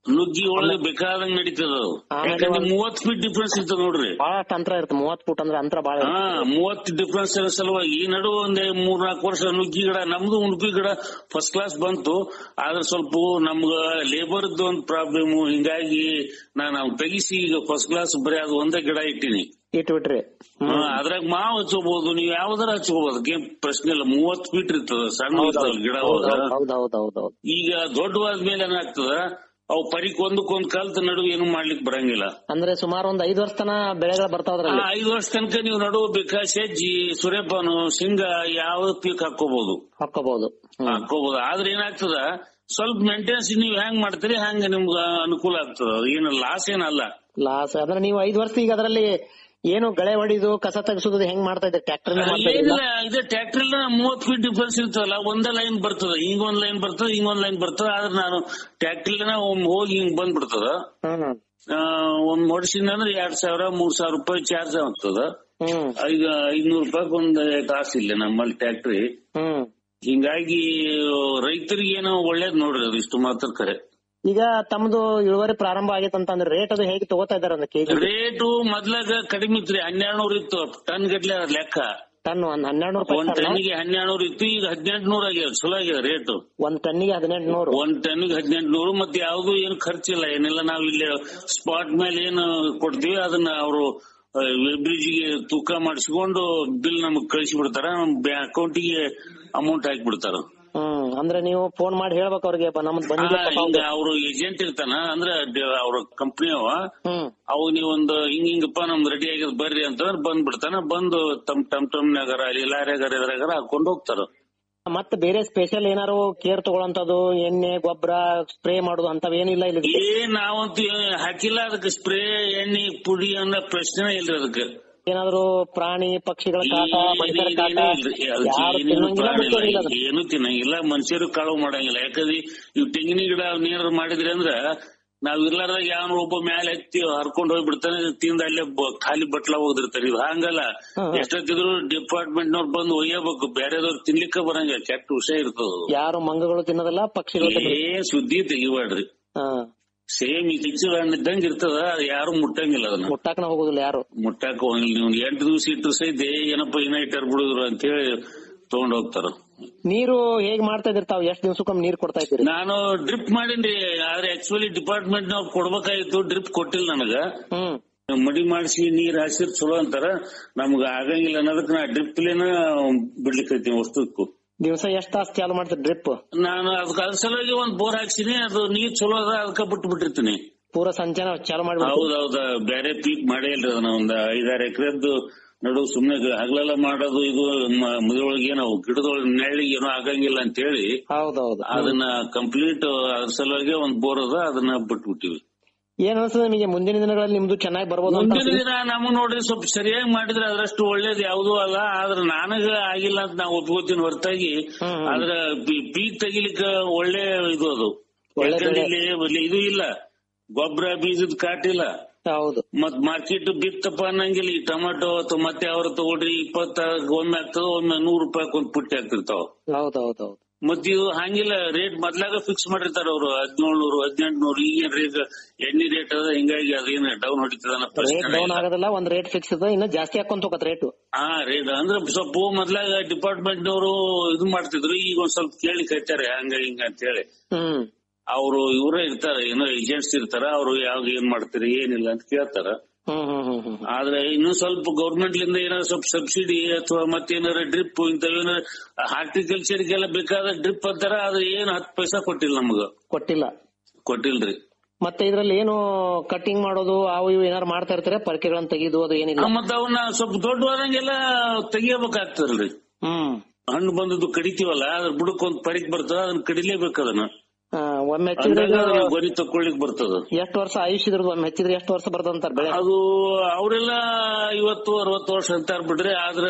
ನುಗ್ಗಿ ಒಳಗೆ ಬೇಕಾದಂಗ್ ನಡೀತದ ಅದು ಆಮೇಲೆ ಯಾಕಂದ್ರೆ ಒಂದ್- ಮೂವತ್ ಫೀಟ್ ಡಿಫ್ರೆನ್ಸ್ ಇರ್ತದ ನೋಡ್ರಿ ಬಹಳಷ್ಟು ಅಂತರ ಇರುತ್ತೆ ಮೂವತ್ ಫೂಟ್ ಅಂದ್ರೆ ಅಂತರ ಬಹಳ ಹಾ ಮೂವತ್ ಡಿಫ್ರೆನ್ಸ್ ಇರೋ ಸಲುವಾಗಿ ಈ ನಡುವೆ ಒಂದ್ ಮೂರ್ ನಾಲ್ಕು ವರ್ಷ ನುಗ್ಗಿ ಗಿಡ ನಮ್ದು ಉಡುಪಿ ಗಿಡ ಫಸ್ಟ್ ಕ್ಲಾಸ್ ಬಂತು ಆದ್ರೆ ಸ್ವಲ್ಪ ನಮ್ಗ ಲೇಬರ್ ಒಂದ್ ಪ್ರಾಬ್ಲಮ್ ಹಿಂಗಾಗಿ ನಾನು ಅವ್ನ್ ತೆಗಿಸಿ ಈಗ ಫಸ್ಟ್ ಕ್ಲಾಸ್ ಬರೀ ಅದು ಒಂದೇ ಗಿಡ ಇಟ್ಟಿನಿ ಇಟ್ಬಿಟ್ರಿ ಹಾ, ಅದ್ರಾಗ ಮಾವು ಹಚ್ಕೋಬಹುದು ನೀವು ಯಾವ್ದಾರ ಹಚ್ಕೋಬಹುದು ಏನ್ ಪ್ರಶ್ನೆ ಇಲ್ಲ ಮೂವತ್ ಫೀಟ್ ಇರ್ತದ ಸಣ್ಣ ಇರ್ತದ ಗಿಡ ಅವಾಗ. ಹೌದೌದೌದೌದು ಈಗ ದೊಡ್ಡವಾದ್ಮೇಲೆ ಏನಾಗ್ತದ ಅವು ಪರಿಕ್ ಒಂದಕ್ಕೊಂದ್ ಕಲ್ತ ನಡುವೆ ಏನು ಮಾಡ್ಲಿಕ್ಕೆ ಬರಂಗಿಲ್ಲ ಅಂದ್ರೆ ಸುಮಾರು ಒಂದ್ ಐದ್ ವರ್ಷ ತನ ಬೆಳೆಗಳು ಬರ್ತಾವ್ದ್ರಲ್ಲಿ ಆ, ಐದು ವರ್ಷ ತನಕ ನೀವು ನಡುವೆ ಬೇಕಾ ಸಜ್ಜಿ ಸೂರ್ಯಪಾನು ಶೇಂಗಾ ಯಾವ ಪೀಕ್ ಹಾಕೋಬಹುದು ಹಾಕೋಬಹುದು ಹಾಕೋಬಹುದು ಆದ್ರೆ ಏನಾಗ್ತದ ಸ್ವಲ್ಪ ಮೇಂಟೆನೆನ್ಸ್ ನೀವ್ ಹೆಂಗ್ ಮಾಡ್ತೀರಿ ಹಂಗ ನಿಮ್ಗ ಅನುಕೂಲ ಆಗ್ತದ ಅದು ಏನು ಲಾಸ್ ಏನಲ್ಲ ಲಾಸ್ ಅಂದ್ರೆ ನೀವು ಐದ್ ವರ್ಷ ಈಗ ಅದರಲ್ಲಿ ಏನು ಗಳೆ ಹೊಡಿದು ಕಸ ತೆಗೆಸೋದು ಹೆಂಗ್ ಮಾಡ್ತಾ ಇದ್ರಿ ಟ್ರ್ಯಾಕ್ಟರ್ ಮಾಡ್ತಾ ಏನಿಲ್ಲ ಇದ್ರಿಲ್ಲ? ಇದು ಟ್ರ್ಯಾಕ್ಟರ್ ಮೂವತ್ ಫೀಟ್ ಡಿಫ್ರೆನ್ಸ್ ಇರ್ತದಲ್ಲ ಒಂದೇ ಲೈನ್ ಬರ್ತದ ಹಿಂಗ್ ಒಂದ್ ಲೈನ್ ಬರ್ತದ ಹಿಂಗ್ ಒಂದ್ ಲೈನ್ ಬರ್ತದ ಆದ್ರೆ ನಾನು ಟ್ರ್ಯಾಕ್ಟರ್ ಹೋಗಿ ಹಿಂಗ್ ಬಂದ್ಬಿಡ್ತದ ಹ್ಮ್ ಆ, ಒಂದ್ ಮೋಡಿಸಿನ ಅಂದ್ರೆ ಎರಡ್ ಸಾವಿರ ಮೂರ್ ಸಾವಿರ ರೂಪಾಯಿ ಚಾರ್ಜ್ ಆಗ್ತದ ಹ್ಮ್ ಈಗ ಐದ್ನೂರ್ ರೂಪಾಯಿ ಒಂದ್ ತಾಸು ಇಲ್ಲ ನಮ್ಮಲ್ಲಿ ಟ್ಯಾಕ್ಟ್ರಿ ಹ್ಮ್ ಹಿಂಗಾಗಿ ರೈತರಿಗೆ ಏನೋ ಒಳ್ಳೇದ್ ನೋಡ್ರಿ ಅದು ಇಷ್ಟು ಮಾತ್ರ ಕರೆ ಈಗ ತಮ್ದು ಇಳುವರಿ ಪ್ರಾರಂಭ ಆಗೈತೆ ಅಂತ ಅಂದ್ರೆ ರೇಟ್ ಅದು ಹೇಗೆ ತಗೋತಾ ಇದಾರೆ ಅಂದ್ರೆ ಕೆಜಿ ರೇಟು ಮೊದ್ಲಾಗ ಕಡಿಮೆ ಇತ್ರಿ ಹನ್ನೆರಡು ನೂರ್ ಇತ್ತು ಟನ್ ಗಟ್ಲೆ ಅದ್ ಲೆಕ್ಕ ಟನ್ ಒಂದ್ ಹನ್ನೆರಡು ಒಂದ್ ರೂಪಾಯಿ ಟನ್ನಿಗೆ ಹನ್ನೆರಡು ನೂರ್ ಇತ್ತು ಈಗ ಹದಿನೆಂಟು ನೂರ್ ಆಗ್ಯಾವ ಚಲೋ ಆಗ್ಯಾವ ರೇಟು ಒಂದ್ ಟನ್ನಿಗೆ ಹದಿನೆಂಟು ನೂರು ಒಂದ್ ಟನ್ನಿಗೆ ಹದಿನೆಂಟು ನೂರು ಮತ್ತೆ ಯಾವ್ದು ಏನು ಖರ್ಚಿಲ್ಲ ಏನಿಲ್ಲ ನಾವ್ ಇಲ್ಲಿ ಸ್ಪಾಟ್ ಮೇಲೆ ಏನು ಕೊಡ್ತೀವಿ ಅದನ್ನ ಅವರು ವೆಬ್ರಿಜಿಗೆ ತೂಕ ಮಾಡಿಸ್ಕೊಂಡು ಬಿಲ್ ನಮಗ್ ಕಳಿಸಿ ಬಿಡ್ತಾರ ಅಕೌಂಟಿಗೆ ಅಮೌಂಟ್ ಹಾಕಿ ಬಿಡ್ತಾರ ಹ್ಮ್ ಅಂದ್ರೆ ನೀವು ಫೋನ್ ಮಾಡಿ ಹೇಳ್ಬೇಕು ಅವ್ರಿಗೆ ಬ- ನಮ್ದು ಬಂದಿದೆ ಪಾಪ ಹಿಂಗ ಅವ್ರು. ಅವ್ರು ಏಜೆಂಟ್ ಇರ್ತಾನ ಅಂದ್ರ ಡ- ಅವ್ರ ಕಂಪ್ನಿ ಅವ ಹ್ಮ್ ಅವಾಗ ನೀವೊಂದು ಹಿಂಗ ಹಿಂಗಪ್ಪ ನಮ್ದು ರೆಡಿ ಆಗ್ಯದ ಬರ್ರಿ ಅಂತಂದ್ರ ಬಂದ್ ಬಿಡ್ತಾನ ಬಂದು ತಮ್ ಟಮ್ ಟಮ್ನಾಗರ ಅಲ್ಲಿ ಲಾರಿಯಾಗರ ಇದ್ರಾಗರ ಹಾಕೊಂಡ್ ಹೋಗ್ತಾರ ಮತ್ತೆ ಬೇರೆ ಸ್ಪೆಷಲ್ ಏನಾರು ಕೇರ್ ತಗೊಳಂತದ್ದು ಎಣ್ಣೆ ಗೊಬ್ಬರ ಸ್ಪ್ರೇ ಮಾಡೋದು ಅಂತವ್ ಏನಿಲ್ಲ ಇಲ್ಲಿ ಏ ನಾವಂತೂ ಏನ್ ಹಾಕಿಲ್ಲ ಅದಕ್ಕೆ ಸ್ಪ್ರೇ ಎಣ್ಣೆ ಪುಡಿ ಅನ್ನೋ ಪ್ರಶ್ನೆ ಇಲ್ರಿ ಅದಕ್ಕೆ ಏನಾದ್ರು ಪ್ರಾಣಿ ಪಕ್ಷಿಗಳ ಕಾಟ ಮನುಷ್ಯರ ಕಾಟ ಏನೇನು ಇಲ್ರಿ. ಅದಕ್ಕೆ ಯಾರು ಏನೇನು ತಿನ್ನಂಗಿಲ್ಲ ಪ್ರಾಣಿ ಇಲ್ಲ. ಬಿಟ್ಟಂಗಿಲ್ಲ ಅದನ್ನ. ಏನು ತಿನ್ನಂಗಿಲ್ಲ ಮನುಷ್ಯರು ಕಳವು ಮಾಡಂಗಿಲ್ಲ ಯಾಕಂದ್ರೆ ಇವ್ ತೆಂಗಿನ ಗಿಡ ನೀರು ಮಾಡಿದ್ರಿ ಅಂದ್ರ ನಾವ್ ಇರ್ಲಾರ್ದಾಗ ಯಾವ ಒಬ್ಬ ಮ್ಯಾಲೆ ಎತ್ತಿ ಹರ್ಕೊಂಡ್ ಹೋಗ್ಬಿಡ್ತಾನೆ ತಿಂದ ಅಲ್ಲೇ ಬ- ಖಾಲಿ ಬಟ್ಲ ಹೋಗಿರ್ತಾರೆ ಇದು ಹಂಗಲ್ಲ ಎಷ್ಟೊತ್ತಿದ್ರು ಡಿಪಾರ್ಟ್ಮೆಂಟ್ ನವ್ರು ಬಂದು ಒಯ್ಯಬೇಕು ಬೇರೆದವ್ರು ತಿನ್ಲಿಕ್ಕೆ ಬರಂಗಿಲ್ಲ ಕೆಟ್ಟ ವಿಷಯ ಇರ್ತದ ಅದು. ಯಾರು ಮಂಗಗಳು ತಿನ್ನೋದಿಲ್ಲ ಪಕ್ಷಿಗಳು ತಿನ್ನೋದಿಲ್ಲ. ಏನ್ ಸುದ್ದಿ ತೆಗಿಬೇಡ್ರಿ ಹಾ ಸೇಮ್ ಈ ಕಿಚ್ಚು ಹಣ್ಣು ಇದ್ದಂಗ ಇರ್ತದ ಅದ್ ಯಾರು ಮುಟ್ಟಂಗಿಲ್ಲ ಅದನ್ನ ಮುಟ್ಟಾಕನ ಹೋಗುದಿಲ್ಲ ಯಾರು ಮುಟ್ಟಾಕ ಹೋಗಿಲ್ಲ ನೀವು ಎಂಟು ದಿವಸ ಇಟ್ಟರು ಸಹಿತ ಏ, ಏನಪ್ಪ ಇನ್ನ ಇಟ್ಟಾರ ಬಿಡುದ್ರು ಅಂತ ಹೇಳಿ ತಗೊಂಡ್ ಹೋಗ್ತಾರ ನೀರು ಹೇಗ್ ಮಾಡ್ತಾ ಇದ್ರಿ ತಾವು ಎಷ್ಟ್ ದಿವ್ಸಕ್ಕೊಮ್ಮೆ ನೀರ್ ಕೊಡ್ತಾ ಇದ್ದೀರಿ ನಾನು ಡ್ರಿಪ್ ಮಾಡೀನ್ರಿ ಆದ್ರೆ ಆಕ್ಚುಲಿ ಡಿಪಾರ್ಟ್ಮೆಂಟ್ ನಾವ್ ಕೊಡ್ಬೇಕಾಗಿತ್ತು ಡ್ರಿಪ್ ಕೊಟ್ಟಿಲ್ಲ ನನಗ ಹ್ಮ್ ಮಡಿ ಮಾಡಿಸಿ ನೀರ್ ಹಾಸಿರ್ ಚಲೋ ಅಂತಾರ ನಮ್ಗ ಆಗಂಗಿಲ್ಲ ಅನ್ನೋದಕ್ಕೆ ನಾ ಡ್ರಿಪ್ ಲೇನ ಬಿಡ್ಲಿಕ್ಕೆ ವಸ್ತುಕ್ಕೂ ದಿವಸ ಎಷ್ಟ್ ತಾಸ್ ಚಾಲು ಮಾಡ್ತೀರಿ ಡ್ರಿಪ್ ನಾನು ಅದಕ್ಕೆ ಅದ್ರ ಸಲುವಾಗಿ ಒಂದ್ ಬೋರ್ ಹಾಕ್ಸಿನಿ ಅದು ನೀರ್ ಚಲೋ ಅದ ಅದಕ್ಕ ಬಿಟ್ಟು ಬಿಟ್ಟಿರ್ತೀನಿ ಪೂರ ಸಂಚಾನ ಚಾಲು ಮಾಡ್ಬಿಡ್ತೀರಿ ಹೌದೌದ ಬೇರೆ ಪೀಕ್ ಮಾಡೇ ಇಲ್ರಿ ಅದನ್ನ ಒಂದ್ ಐದಾರು ಎಕರೆದ್ದು ನಡು ಸುಮ್ನೆ ಹಗಲೆಲ್ಲ ಮಾಡೋದು ಇದು ಮ- ಮದ್ರೊಳಗೆ ಏನೋ ಗಿಡದೊಳಗೆ ನೆಳ್ಳಿಗೆ ಏನೋ ಆಗಂಗಿಲ್ಲ ಅಂತ ಹೇಳಿ ಹೌದೌದು ಅದನ್ನ ಕಂಪ್ಲೀಟ್ ಅದ್ರ ಸಲುವಾಗಿ ಒಂದ್ ಬೋರ್ ಅದ ಅದನ್ನ ಬಿಟ್ಬಿಟ್ಟಿವಿ ಏನ್ ಅನ್ಸ್ತದೆ ನಿಮಗೆ ಮುಂದಿನ ದಿನಗಳಲ್ಲಿ ನಿಮ್ದು ಚೆನ್ನಾಗಿ ಬರ್ಬೋದು ಅಂತ ಮುಂದಿನ ದಿನ ನಮಗ್ ನೋಡ್ರಿ ಸ್ವಲ್ಪ ಸರಿಯಾಗಿ ಮಾಡಿದ್ರೆ ಅದ್ರಷ್ಟು ಒಳ್ಳೇದ್ ಯಾವ್ದು ಅಲ್ಲ ಆದ್ರೆ ನನಗ ಆಗಿಲ್ಲ ಅಂತ ನಾ ಒಪ್ಕೋತೀನಿ ಹೊರತಾಗಿ ಆದ್ರ ಪೀಕ್ ತೆಗಿಲಿಕ್ಕ ಒಳ್ಳೆ ಇದು ಅದು ಒಳ್ಳೆ ಯಾಕಂದ್ರೆ ಬೆಳೆ. ಇಲ್ಲಿ ಇಲ್ಲಿ ಇದು ಇಲ್ಲ ಗೊಬ್ಬರ ಬೀಜದ ಕಾಟಿಲ್ಲ ಹೌದು ಮತ್ ಮಾರ್ಕೆಟ್ ಬಿತ್ತಪ್ಪ ಅನ್ನಂಗಿಲ್ಲ ಈ ಟೊಮಾಟೊ ಅಥವಾ ಮತ್ತೆ ಅವ್ರ ತಗೊಳ್ರಿ ಇಪ್ಪತ್ತ ಒಮ್ಮೆ ಆಗ್ತದ ಒಮ್ಮೆ ನೂರ್ ರೂಪಾಯಿ ಒಂದ್ ಪುಟ್ಟಿ ಆಗ್ತಿರ್ತಾವ ಹೌದೌದೌದು ಮತ್ ಇದು ಹಂಗಿಲ್ಲ ರೇಟ್ ಮೊದ್ಲಾಗ ಫಿಕ್ಸ್ ಮಾಡಿರ್ತಾರ ಅವರು ಹದಿನೇಳು ಹದಿನೆಂಟುನೂರು ಈಗೇನ್ ರೇಟ್ ಎಣ್ಣೆ ರೇಟ್ ಅದ ಹಿಂಗಾಗಿ ಅದೇನ್ ಡೌನ್ ಹೊಡಿತದ ಅನ್ನೋ ಪ್ರಶ್ನೆ ರೇಟ್ ಡೌನ್ ಆಗೋದಿಲ್ಲ ಒಂದ್ ರೇಟ್ ಫಿಕ್ಸ್ ಇದೆ ಇನ್ನು ಜಾಸ್ತಿ ಹಾಕೊಂತ ಹೋಗತ್ ರೇಟ್ ಹಾ ರೇಟ್ ಅಂದ್ರೆ ಸ್ವಲ್ಪ ಮೊದ್ಲಾಗ ಡಿಪಾರ್ಟ್ಮೆಂಟ್ ನವರು ಇದು ಮಾಡ್ತಿದ್ರು ಈಗ ಒಂದ್ ಸ್ವಲ್ಪ ಕೇಳಿ ಕಟ್ಟಾರೆ ಹಂಗ ಹಿಂಗ ಅಂತ ಹೇಳಿ ಹ್ಮ್ ಅವರು ಇವರೇ ಇರ್ತಾರ ಏನೋ ಏಜೆಂಟ್ಸ್ ಇರ್ತಾರ ಅವ್ರು ಯಾವಾಗ ಏನ್ ಮಾಡ್ತೀರಿ ಏನಿಲ್ಲ ಅಂತ ಕೇಳ್ತಾರ ಹ್ಮ್ ಹ್ಮ್ ಹ್ಮ್ ಹ್ಮ್ ಆದ್ರೆ ಇನ್ನೂ ಸ್ವಲ್ಪ ಗೌರ್ಮೆಂಟ್ ಲಿಂದ ಏನಾದ್ರು ಸ್ವಲ್ಪ ಸಬ್ಸಿಡಿ ಅಥವಾ ಮತ್ತೇನಾರ ಡ್ರಿಪ್ ಇಂಥವೇನಾರ ಹಾರ್ಟಿಕಲ್ಚರ್ಗೆಲ್ಲ ಬೇಕಾದ ಡ್ರಿಪ್ ಅಂತಾರ ಆದ್ರೆ ಏನ್ ಹತ್ತು ಪೈಸಾ ಕೊಟ್ಟಿಲ್ಲ ನಮಗ ಕೊಟ್ಟಿಲ್ಲ ಕೊಟ್ಟಿಲ್ರಿ ಮತ್ತೆ ಇದ್ರಲ್ಲಿ ಏನು ಕಟಿಂಗ್ ಮಾಡೋದು ಅವು ಇವು ಏನಾರು ಮಾಡ್ತಾ ಇರ್ತಾರೆ ಪರಕೆಗಳನ್ನ ತೆಗೆದು ಅದು ಏನಿಲ್ಲ ಮತ್ತ ಅವನ್ನ ಸ್ವಲ್ಪ ದೊಡ್ಡವಾದಂಗೆಲ್ಲ ತೆಗಿಯಬೇಕಾಗ್ತದಲ್ರಿ ಹ್ಮ್ ಹಣ್ಣು ಬಂದದ್ದು ಕಡಿತೀವಲ್ಲ ಅದ್ರ ಬುಡಕ್ ಒಂದ್ ಪರಿಕ್ ಬರ್ತದ ಅದನ್ನ ಕಡಿಲೇಬೇಕು ಅದನ್ನ ಆ, ಒಮ್ಮೆ ಹಚ್ಚಿದ್ರೆ ಅಂದಾಗ ಇದು ಅದನ್ನ ಗೊನಿ ತಕೊಳ್ಳಿಕ್ ಬರ್ತದ ಎಷ್ಟು ವರ್ಷ ಆಯುಷ್ ಇದ್ರದ್ದು ಒಮ್ಮೆ ಹಚ್ಚಿದ್ರೆ ಎಷ್ಟು ವರ್ಷ ಬರ್ತದಂತಾರ ಬೆಳೆ ಅದು ಅವರೆಲ್ಲ ಐವತ್ತು ಅರವತ್ತು ವರ್ಷ ಅಂತಾರ ಬಿಡ್ರಿ ಆದ್ರ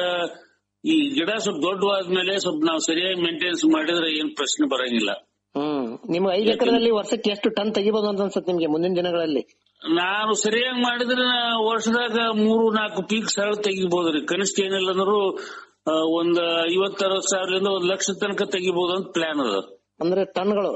ಈ ಗಿಡ ಸ್ವಲ್ಪ ದೊಡ್ಡವಾದ್ಮೇಲೆ ಸ್ವಲ್ಪ ನಾವು ಸರಿಯಾಗಿ ಮೇಂಟೆನೆನ್ಸ್ ಮಾಡಿದ್ರೆ ಏನ್ ಪ್ರಶ್ನೆ ಬರಂಗಿಲ್ಲ ಹ್ಮ್ ನಿಮ್ಗೆ ಐದು ಎಕರೆದಲ್ಲಿ ವರ್ಷಕ್ಕೆ ಎಷ್ಟು ಟನ್ ತೆಗಿಬಹುದು ಅಂತ ಅನ್ಸುತ್ತೆ ನಿಮ್ಗೆ ಮುಂದಿನ ದಿನಗಳಲ್ಲಿ ನಾನು ಸರಿಯಾಗಿ ಮಾಡಿದ್ರೆ ನಾ ವರ್ಷದಾಗ ಮೂರು ನಾಲ್ಕು ಪೀಕ್ ಸರಳ ತೆಗಿಬಹುದ್ರಿ ಕನಿಷ್ಠ ಏನಿಲ್ಲ ಅಂದ್ರು ಆ, ಒಂದ್ ಐವತ್ ಅರವತ್ ಸಾವಿರದಿಂದ ಒಂದ್ ಲಕ್ಷ ತನಕ ತೆಗಿಬಹುದು ಅಂತ ಪ್ಲಾನ್ ಅದ ಅಂದ್ರೆ ಟನ್ಗಳು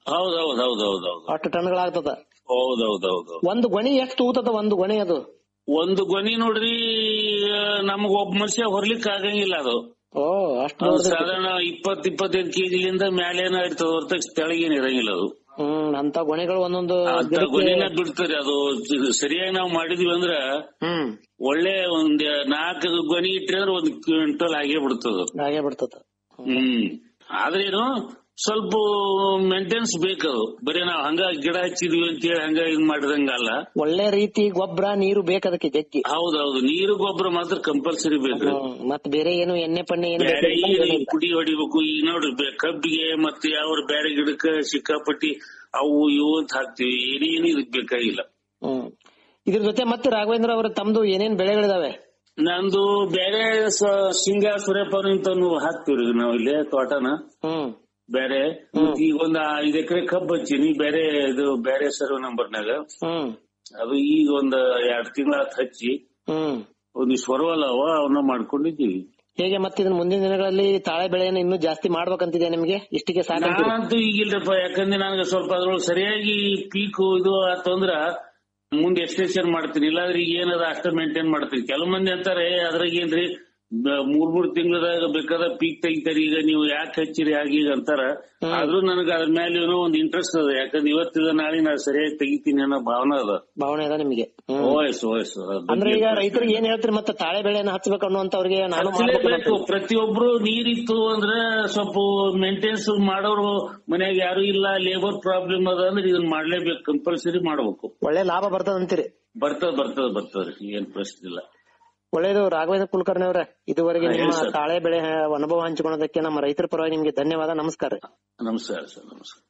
ಹೌದೌದ್ ಹೌದೌದ್ ಹೌದು ಅಷ್ಟು ಟನ್ಗಳಾಗ್ತದ ಹೌದೌದೌದು ಒಂದು ಗೊಣಿ ಎಷ್ಟು ತೂತದ ಒಂದು ಗೊಣಿ ಅದು ಒಂದು ಗೊನಿ ನೋಡ್ರಿ ನಮಗ ಒಬ್ಬ ಮನುಷ್ಯ ಹೊರ್ಲಿಕ್ ಆಗಂಗಿಲ್ಲ ಅದು ಓ ಅಷ್ಟು ಅದು ದೊಡ್ಡದು. ಸಾಧಾರಣ ಇಪ್ಪತ್ ಇಪ್ಪತ್ತೈದು ಕೆಜಿಲಿಂದ ಮೇಲೇನ ಇರ್ತದ ಹೊರತಾಗಿ ತೆಳಗೇನ್ ಇರಂಗಿಲ್ಲ ಅದು ಹ್ಮ್ ಅಂತ ಗೊನೆಗಳು ಒಂದೊಂದು ಅಂತ ಗಿಡಕ್ಕೆ- ಗೊನಿನ ಬಿಡ್ತಾರೆ ಅದು ಸರಿಯಾಗಿ ನಾವು ಮಾಡಿದ್ವಿ ಅಂದ್ರ ಹ್ಮ್ ಒಳ್ಳೆ ಒಂದ್ ನಾಲ್ಕು ಗೊನಿ ಇಟ್ರಿ ಅಂದ್ರೆ ಒಂದ್ ಕ್ವಿಂಟಲ್ ಆಗೇ ಬಿಡ್ತದ ಹಾಗೆ ಬಿಡ್ತದ ಹ್ಮ್ ಆದ್ರೇನು ಸ್ವಲ್ಪ ಮೇಂಟೆನೆನ್ಸ್ ಬೇಕದು ಬರೀ ನಾವ್ ಹಂಗ ಗಿಡ ಹಚ್ಚಿದ್ವಿ ಅಂತೇಳಿ ಹಂಗ ಇದ್ ಮಾಡಿದಂಗಲ್ಲ ಒಳ್ಳೆ ರೀತಿ ಗೊಬ್ಬರ ನೀರು ಬೇಕದಕ್ಕೆ ಜಗ್ಗಿ ಹೌದೌದು ನೀರು ಗೊಬ್ಬರ ಮಾತ್ರ ಕಂಪಲ್ಸರಿ ಬೇಕು ಹ್ಮ್. ಮತ್ ಬೇರೆ ಏನು ಎಣ್ಣೆ ಪಣ್ಣೆ ಏನು ಬೇರೆ ಬೇಕಾಗಿಲ್ಲ, ಈ ಏನಿಲ್ಲ. ಪುಡಿ ಹೊಡಿಬೇಕು ಈಗ ನೋಡ್ರಿ ಬೆ- ಕಬ್ಬಿಗೆ ಮತ್ತೆ ಯಾವ ಬೇರೆ ಗಿಡಕ್ಕ ಸಿಕ್ಕಾಪಟ್ಟಿ ಅವು ಇವು ಅಂತ ಹಾಕ್ತಿವಿ ಏನೇನು ಇದಕ್ ಬೇಕಾಗಿಲ್ಲ ಹ್ಮ್ ಇದ್ರ ಜೊತೆ ಮತ್ತೆ ರಾಘವೇಂದ್ರ ಅವರ ತಮ್ದು ಏನೇನ್ ಬೆಳೆಗಳಿದಾವೆ ನಂದು ಬೇರೆ ಸ- ಶೇಂಗಾ ಸೂರ್ಯಪಾನ ಇಂತನು ಹಾಕ್ತಿವ್ರಿ ನಾವ್ ಇಲ್ಲಿ ತೋಟನ ಹ್ಮ್ ಬೇರೆ ಮತ್ತ್ ಈಗ ಒಂದ್ ಐದ್ ಎಕರೆ ಕಬ್ಬ್ ಹಚ್ಚೀನಿ ಬೇರೆ ಇದು ಬೇರೆ ಸರ್ವೆ ನಂಬರ್ನಾಗ ಹ್ಮ್ ಅದು ಈಗ ಒಂದ್ ಎರಡ್ ತಿಂಗಳ ಹಚ್ಚಿ ಹ್ಮ್ ಒಂದಿಷ್ಟು ಹೊರವಲ್ಲ ಅವ ಅವನ್ನ ಮಾಡ್ಕೊಂಡಿದ್ದೀವಿ ಹೇಗೆ ಮತ್ತೆ ಇದನ್ನ ಮುಂದಿನ ದಿನಗಳಲ್ಲಿ ತಾಳೆ ಬೆಳೆಯನ್ನು ಇನ್ನೂ ಜಾಸ್ತಿ ಮಾಡ್ಬೇಕಂತಿದೆ ನಿಮ್ಗೆ ಇಷ್ಟಿಗೆ ಸಾಕಂತೀರಿ ನಾನಂತೂ ಈಗಿಲ್ರಪ್ಪ ಯಾಕಂದ್ರೆ ನನಗೆ ಸ್ವಲ್ಪ ಅದ್ರೊಳಗೆ ಸರಿಯಾಗಿ ಪೀಕ್ ಇದು ಆತಂದ್ರ ಮುಂದೆ ಎಕ್ಸ್ಟೆನ್ಷನ್ ಮಾಡ್ತೀನಿ ಇಲ್ಲಾಂದ್ರೆ ಈಗ ಏನದ ಅಷ್ಟ ಮೇಂಟೈನ್ ಮಾಡ್ತೀನಿ ಕೆಲವು ಮಂದಿ ಅಂತಾರೆ ಅದ್ರಾಗ ಏನ್ರಿ ಬ- ಮೂರ್ ಮೂರ್ ತಿಂಗಳದಾಗ ಬೇಕಾದ ಪೀಕ್ ತೆಗಿತಾರೆ ಈಗ ನೀವು ಯಾಕೆ ಹಚ್ಚಿರಿ ಹಾಗೆ ಈಗ ಅಂತಾರ ಆದ್ರೂ ನನಗೆ ಅದ್ರ ಮೇಲೆ ಏನೋ ಒಂದ್ ಇಂಟ್ರೆಸ್ಟ್ ಅದ ಯಾಕಂದ್ರೆ ಇವತ್ತಿದ ನಾಳೆ ನಾನು ಸರಿಯಾಗಿ ತೆಗಿತೀನಿ ಅನ್ನೋ ಭಾವನೆ ಅದ ಭಾವನೆ ಅದ ನಿಮ್ಗೆ ಹ್ಮ್. ಓಯಸ್ ಓಯಸ್ ಅಂದ್ರೆ ಈಗ ರೈತರಿಗೆ ಏನ್ ಹೇಳ್ತೀರಿ ಮತ್ತೆ ತಾಳೆ ಬೆಳೆಯನ್ನು ಹಚ್ಬೇಕು ಅನ್ನುವಂತವ್ರಿಗೆ ನಾನು ಮಾಡ್ಬೇಕು ಹಚ್ಚಲೇಬೇಕು ಅಂತ. ಪ್ರತಿಯೊಬ್ರು ನೀರಿತ್ತು ಅಂದ್ರೆ ಸ್ವಲ್ಪ ಮೇಂಟೆನೆನ್ಸ್ ಮಾಡೋರು ಮನ್ಯಾಗ ಯಾರು ಇಲ್ಲ ಲೇಬರ್ ಪ್ರಾಬ್ಲಮ್ ಅದ ಅಂದ್ರೆ ಇದನ್ನ ಮಾಡ್ಲೇಬೇಕು ಕಂಪಲ್ಸರಿ ಮಾಡ್ಬೇಕು ಒಳ್ಳೆ ಲಾಭ ಬರ್ತದ ಅಂತೀರಿ ಬರ್ತದ ಬರ್ತದ ಬರ್ತದ್ರಿ ಏನ್ ಪ್ರಶ್ನೆ ಇಲ್ಲ ಒಳ್ಳೇದು ರಾಘವೇಂದ್ರ ಕುಲಕರ್ಣಿ ಅವರೇ ಇದುವರೆಗೆ ಹಾ, ನಿಮ್ಮ ಹೇಳಿ ಸರ್. ತಾಳೆ ಬೆಳೆ ಅನುಭವ ಹಂಚಿಕೊಳ್ಳೋದಕ್ಕೆ ನಮ್ಮ ರೈತರ ಪರವಾಗಿ ನಿಮ್ಗೆ ಧನ್ಯವಾದ ನಮಸ್ಕಾರ ನಮಸ್ಕಾರ ಸರ್ ನಮಸ್ಕಾರ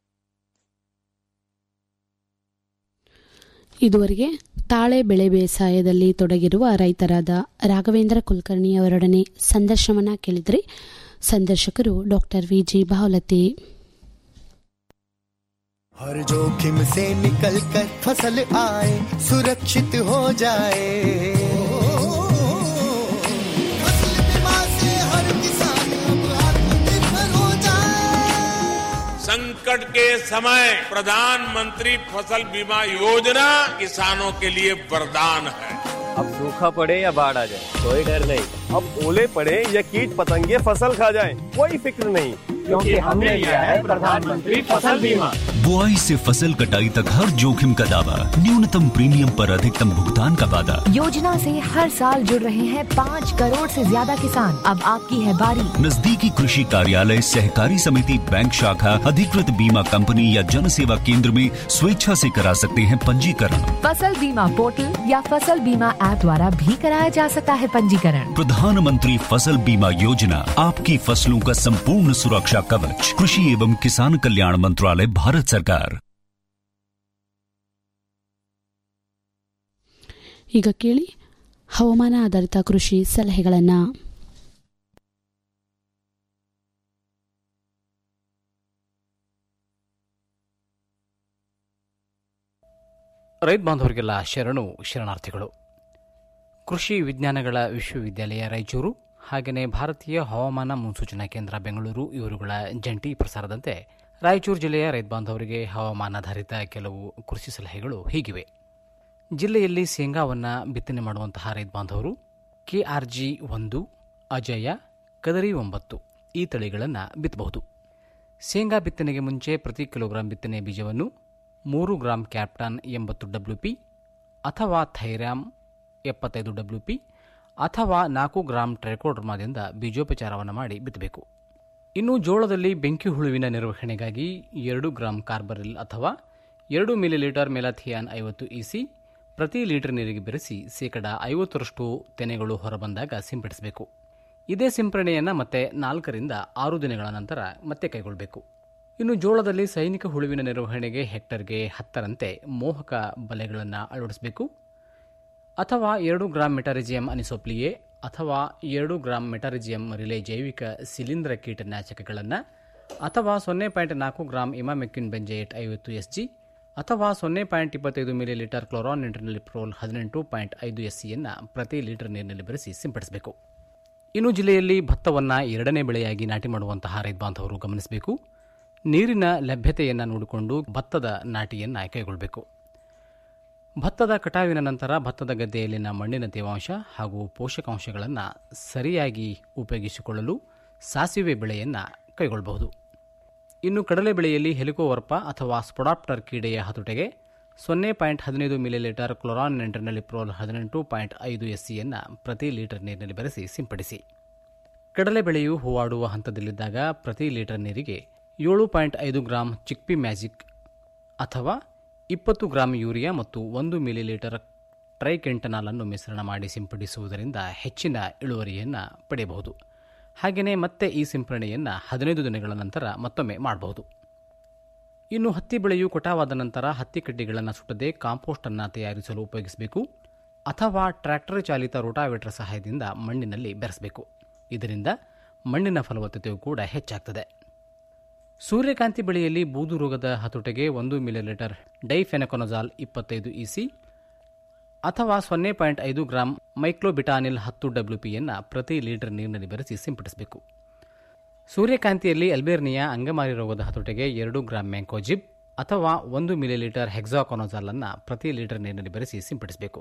ಇದುವರೆಗೆ ತಾಳೆ ಬೆಳೆ ಬೇಸಾಯದಲ್ಲಿ ತೊಡಗಿರುವ ರೈತರಾದ ರಾಘವೇಂದ್ರ ಕುಲಕರ್ಣಿ ಅವರೊಡನೆ ಸಂದರ್ಶನವನ್ನ ಕೇಳಿದ್ರಿ ಸಂದರ್ಶಕರು ಡಾಕ್ಟರ್ ವಿಜಿ ಬಾವಲತಿ हर जोखिम से निकल कर फसल आए सुरक्षित हो जाए फसल बीमा से हर किसान अब आत्मनिर्भर हो जाए संकट के समय प्रधानमंत्री फसल बीमा योजना किसानों के लिए वरदान है अब सूखा पड़े या बाढ़ आ जाए कोई डर नहीं अब ओले पड़े या कीट पतंगे फसल खा जाए कोई फिक्र नहीं क्योंकि हमने लिया है प्रधानमंत्री फसल बीमा बुआई से फसल कटाई तक हर जोखिम का दावा न्यूनतम प्रीमियम पर अधिकतम भुगतान का वादा योजना से हर साल जुड़ रहे हैं पाँच करोड़ से ज्यादा किसान अब आपकी है बारी नजदीकी कृषि कार्यालय सहकारी समिति बैंक शाखा अधिकृत बीमा कंपनी या जन सेवा केंद्र में स्वेच्छा से करा सकते हैं पंजीकरण फसल बीमा पोर्टल या फसल बीमा ऐप द्वारा भी कराया जा सकता है पंजीकरण प्रधानमंत्री फसल बीमा योजना आपकी फसलों का संपूर्ण सुरक्षा कवच कृषि एवं किसान कल्याण मंत्रालय भारत सरकार ಈಗ ಕೇಳಿ ಹವಾಮಾನ ಆಧಾರಿತ ಕೃಷಿ ಸಲಹೆಗಳನ್ನ ರೈತ ಬಾಂಧವರಿಗೆಲ್ಲ ಶರಣು ಶರಣಾರ್ಥಿಗಳು ಕೃಷಿ ವಿಜ್ಞಾನಗಳ ವಿಶ್ವವಿದ್ಯಾಲಯ ರಾಯಚೂರು ಹಾಗೆಯೇ ಭಾರತೀಯ ಹವಾಮಾನ ಮುನ್ಸೂಚನಾ ಕೇಂದ್ರ ಬೆಂಗಳೂರು ಇವರುಗಳ ಜಂಟಿ ಪ್ರಸಾರದಂತೆ ರಾಯಚೂರು ಜಿಲ್ಲೆಯ ರೈತ ಬಾಂಧವರಿಗೆ ಹವಾಮಾನಾಧಾರಿತ ಕೆಲವು ಕೃಷಿ ಸಲಹೆಗಳು ಹೀಗಿವೆ ಜಿಲ್ಲೆಯಲ್ಲಿ ಶೇಂಗಾವನ್ನು ಬಿತ್ತನೆ ಮಾಡುವಂತಹ ರೈತ ಬಾಂಧವರು ಕೆಆರ್ಜಿ ಒಂದು ಅಜಯ ಕದರಿ ಒಂಬತ್ತು ಈ ತಳಿಗಳನ್ನು ಬಿತ್ತಬಹುದು ಶೇಂಗಾ ಬಿತ್ತನೆಗೆ ಮುಂಚೆ ಪ್ರತಿ ಕಿಲೋಗ್ರಾಂ ಬಿತ್ತನೆ ಬೀಜವನ್ನು ಮೂರು ಗ್ರಾಂ ಕ್ಯಾಪ್ಟಾನ್ ಎಂಬತ್ತು ಡಬ್ಲ್ಯೂ ಪಿ ಅಥವಾ ಥೈರಾಮ್ ಎಪ್ಪತ್ತೈದು ಡಬ್ಲ್ಯೂ ಪಿ ಅಥವಾ ನಾಲ್ಕು ಗ್ರಾಂ ಟ್ರೈಕೋಡ್ರಮಾದಿಂದ ಬೀಜೋಪಚಾರವನ್ನು ಮಾಡಿ ಬಿತ್ತಬೇಕು ಇನ್ನು ಜೋಳದಲ್ಲಿ ಬೆಂಕಿ ಹುಳುವಿನ ನಿರ್ವಹಣೆಗಾಗಿ ಎರಡು ಗ್ರಾಂ ಕಾರ್ಬರಿಲ್ ಅಥವಾ ಎರಡು ಮಿಲಿಲೀಟರ್ ಮೆಲಾಥಿಯಾನ್ ಐವತ್ತು ಇಸಿ ಪ್ರತಿ ಲೀಟರ್ ನೀರಿಗೆ ಬೆರೆಸಿ ಶೇಕಡ ಐವತ್ತರಷ್ಟು ತೆನೆಗಳು ಹೊರಬಂದಾಗ ಸಿಂಪಡಿಸಬೇಕು ಇದೇ ಸಿಂಪರಣೆಯನ್ನು ಮತ್ತೆ ನಾಲ್ಕರಿಂದ ಆರು ದಿನಗಳ ನಂತರ ಮತ್ತೆ ಕೈಗೊಳ್ಳಬೇಕು ಇನ್ನು ಜೋಳದಲ್ಲಿ ಸೈನಿಕ ಹುಳುವಿನ ನಿರ್ವಹಣೆಗೆ ಹೆಕ್ಟರ್ಗೆ ಹತ್ತರಂತೆ ಮೋಹಕ ಬಲೆಗಳನ್ನು ಅಳವಡಿಸಬೇಕು ಅಥವಾ ಎರಡು ಗ್ರಾಂ ಮೆಟಾರಿಜಿಯಂ ಅನಿಸೋಪ್ಲಿಯೆ ಅಥವಾ ಎರಡು ಗ್ರಾಂ ಮೆಟಾರಿಜಿಯಂ ರಿಲೇ ಜೈವಿಕ ಶಿಲೀಂಧ್ರ ಕೀಟನಾಶಕಗಳನ್ನು ಅಥವಾ ಸೊನ್ನೆ ಪಾಯಿಂಟ್ ನಾಲ್ಕು ಗ್ರಾಂ ಇಮಾಮೆಕ್ಯುನ್ ಬೆಂಜೈಟ್ ಐವತ್ತು ಎಸ್ ಜಿ ಅಥವಾ ಸೊನ್ನೆ ಪಾಯಿಂಟ್ ಇಪ್ಪತ್ತೈದು ಮಿಲಿ ಲೀಟರ್ ಕ್ಲೋರಾನ್ ಇಂಟರ್ನಲಿಪ್ರೋಲ್ ಹದಿನೆಂಟು ಪಾಯಿಂಟ್ ಐದು ಎಸ್ ಸಿಯನ್ನು ಪ್ರತಿ ಲೀಟರ್ ನೀರಿನಲ್ಲಿ ಬೆರೆಸಿ ಸಿಂಪಡಿಸಬೇಕು ಇನ್ನು ಜಿಲ್ಲೆಯಲ್ಲಿ ಭತ್ತವನ್ನು ಎರಡನೇ ಬೆಳೆಯಾಗಿ ನಾಟಿ ಮಾಡುವಂತಹ ರೈತ ಬಾಂಧವರು ಗಮನಿಸಬೇಕು ನೀರಿನ ಲಭ್ಯತೆಯನ್ನು ನೋಡಿಕೊಂಡು ಭತ್ತದ ನಾಟಿಯನ್ನು ಕೈಗೊಳ್ಳಬೇಕು ಭತ್ತದ ಕಟಾವಿನ ನಂತರ ಭತ್ತದ ಗದ್ದೆಯಲ್ಲಿನ ಮಣ್ಣಿನ ತೇವಾಂಶ ಹಾಗೂ ಪೋಷಕಾಂಶಗಳನ್ನು ಸರಿಯಾಗಿ ಉಪಯೋಗಿಸಿಕೊಳ್ಳಲು ಸಾಸಿವೆ ಬೆಳೆಯನ್ನು ಕೈಗೊಳ್ಳಬಹುದು ಇನ್ನು ಕಡಲೆ ಬೆಳೆಯಲ್ಲಿ ಹೆಲಿಕೋವರ್ಪ ಅಥವಾ ಸ್ಪೊಡಾಪ್ಟರ್ ಕೀಡೆಯ ಹತೋಟೆಗೆ ಸೊನ್ನೆ ಪಾಯಿಂಟ್ ಹದಿನೈದು ಮಿಲಿಲೀಟರ್ ಕ್ಲೊರಾನ್ ನೆಂಟರ್ನಲ್ಲಿ ಪ್ರೋಲ್ ಹದಿನೆಂಟು ಪಾಯಿಂಟ್ ಐದು ಎಸ್ಸಿಯನ್ನು ಪ್ರತಿ ಲೀಟರ್ ನೀರಿನಲ್ಲಿ ಬೆರೆಸಿ ಸಿಂಪಡಿಸಿ ಕಡಲೆ ಬೆಳೆಯು ಹೂವಾಡುವ ಹಂತದಲ್ಲಿದ್ದಾಗ ಪ್ರತಿ ಲೀಟರ್ ನೀರಿಗೆ ಏಳು ಪಾಯಿಂಟ್ ಐದು ಗ್ರಾಂ ಚಿಕ್ಪಿ ಮ್ಯಾಜಿಕ್ ಅಥವಾ ಇಪ್ಪತ್ತು ಗ್ರಾಂ ಯೂರಿಯಾ ಮತ್ತು ಒಂದು ಮಿಲಿಲೀಟರ್ ಟ್ರೈಕೆಂಟನಾಲ್ ಅನ್ನು ಮಿಶ್ರಣ ಮಾಡಿ ಸಿಂಪಡಿಸುವುದರಿಂದ ಹೆಚ್ಚಿನ ಇಳುವರಿಯನ್ನು ಪಡೆಯಬಹುದು ಹಾಗೆಯೇ ಮತ್ತೆ ಈ ಸಿಂಪರಣೆಯನ್ನು ಹದಿನೈದು ದಿನಗಳ ನಂತರ ಮತ್ತೊಮ್ಮೆ ಮಾಡಬಹುದು ಇನ್ನು ಹತ್ತಿ ಬೆಳೆಯು ಕಟಾವಾದ ನಂತರ ಹತ್ತಿ ಕಡ್ಡಿಗಳನ್ನು ಸುಟ್ಟದೆ ಕಾಂಪೋಸ್ಟ್ ಅನ್ನು ತಯಾರಿಸಲು ಉಪಯೋಗಿಸಬೇಕು ಅಥವಾ ಟ್ರ್ಯಾಕ್ಟರ್ ಚಾಲಿತ ರೋಟಾವೇಟರ್ ಸಹಾಯದಿಂದ ಮಣ್ಣಿನಲ್ಲಿ ಬೆರೆಸಬೇಕು ಇದರಿಂದ ಮಣ್ಣಿನ ಫಲವತ್ತತೆಯು ಕೂಡ ಹೆಚ್ಚಾಗ್ತದೆ ಸೂರ್ಯಕಾಂತಿ ಬೆಳೆಯಲ್ಲಿ ಬೂದು ರೋಗದ ಹತೋಟೆಗೆ ಒಂದು ಮಿಲಿಲೀಟರ್ ಡೈಫೆನಕೊನಜಾಲ್ ಇಪ್ಪತ್ತೈದು ಇಸಿ ಅಥವಾ ಸೊನ್ನೆ ಪಾಯಿಂಟ್ ಐದು ಗ್ರಾಂ ಮೈಕ್ಲೋಬಿಟಾನಿಲ್ ಹತ್ತು ಡಬ್ಲ್ಯೂಪಿಯನ್ನು ಪ್ರತಿ ಲೀಟರ್ ನೀರಿನಲ್ಲಿ ಬೆರೆಸಿ ಸಿಂಪಡಿಸಬೇಕು ಸೂರ್ಯಕಾಂತಿಯಲ್ಲಿ ಅಲ್ಬೇರ್ನಿಯಾ ಅಂಗಮಾರಿ ರೋಗದ ಹತೋಟೆಗೆ ಎರಡು ಗ್ರಾಂ ಮ್ಯಾಂಕೋಜಿಬ್ ಅಥವಾ ಒಂದು ಮಿಲಿಲೀಟರ್ ಹೆಕ್ಸಾಕೊನೋಜಾಲ್ ಅನ್ನು ಪ್ರತಿ ಲೀಟರ್ ನೀರಿನಲ್ಲಿ ಬೆರೆಸಿ ಸಿಂಪಡಿಸಬೇಕು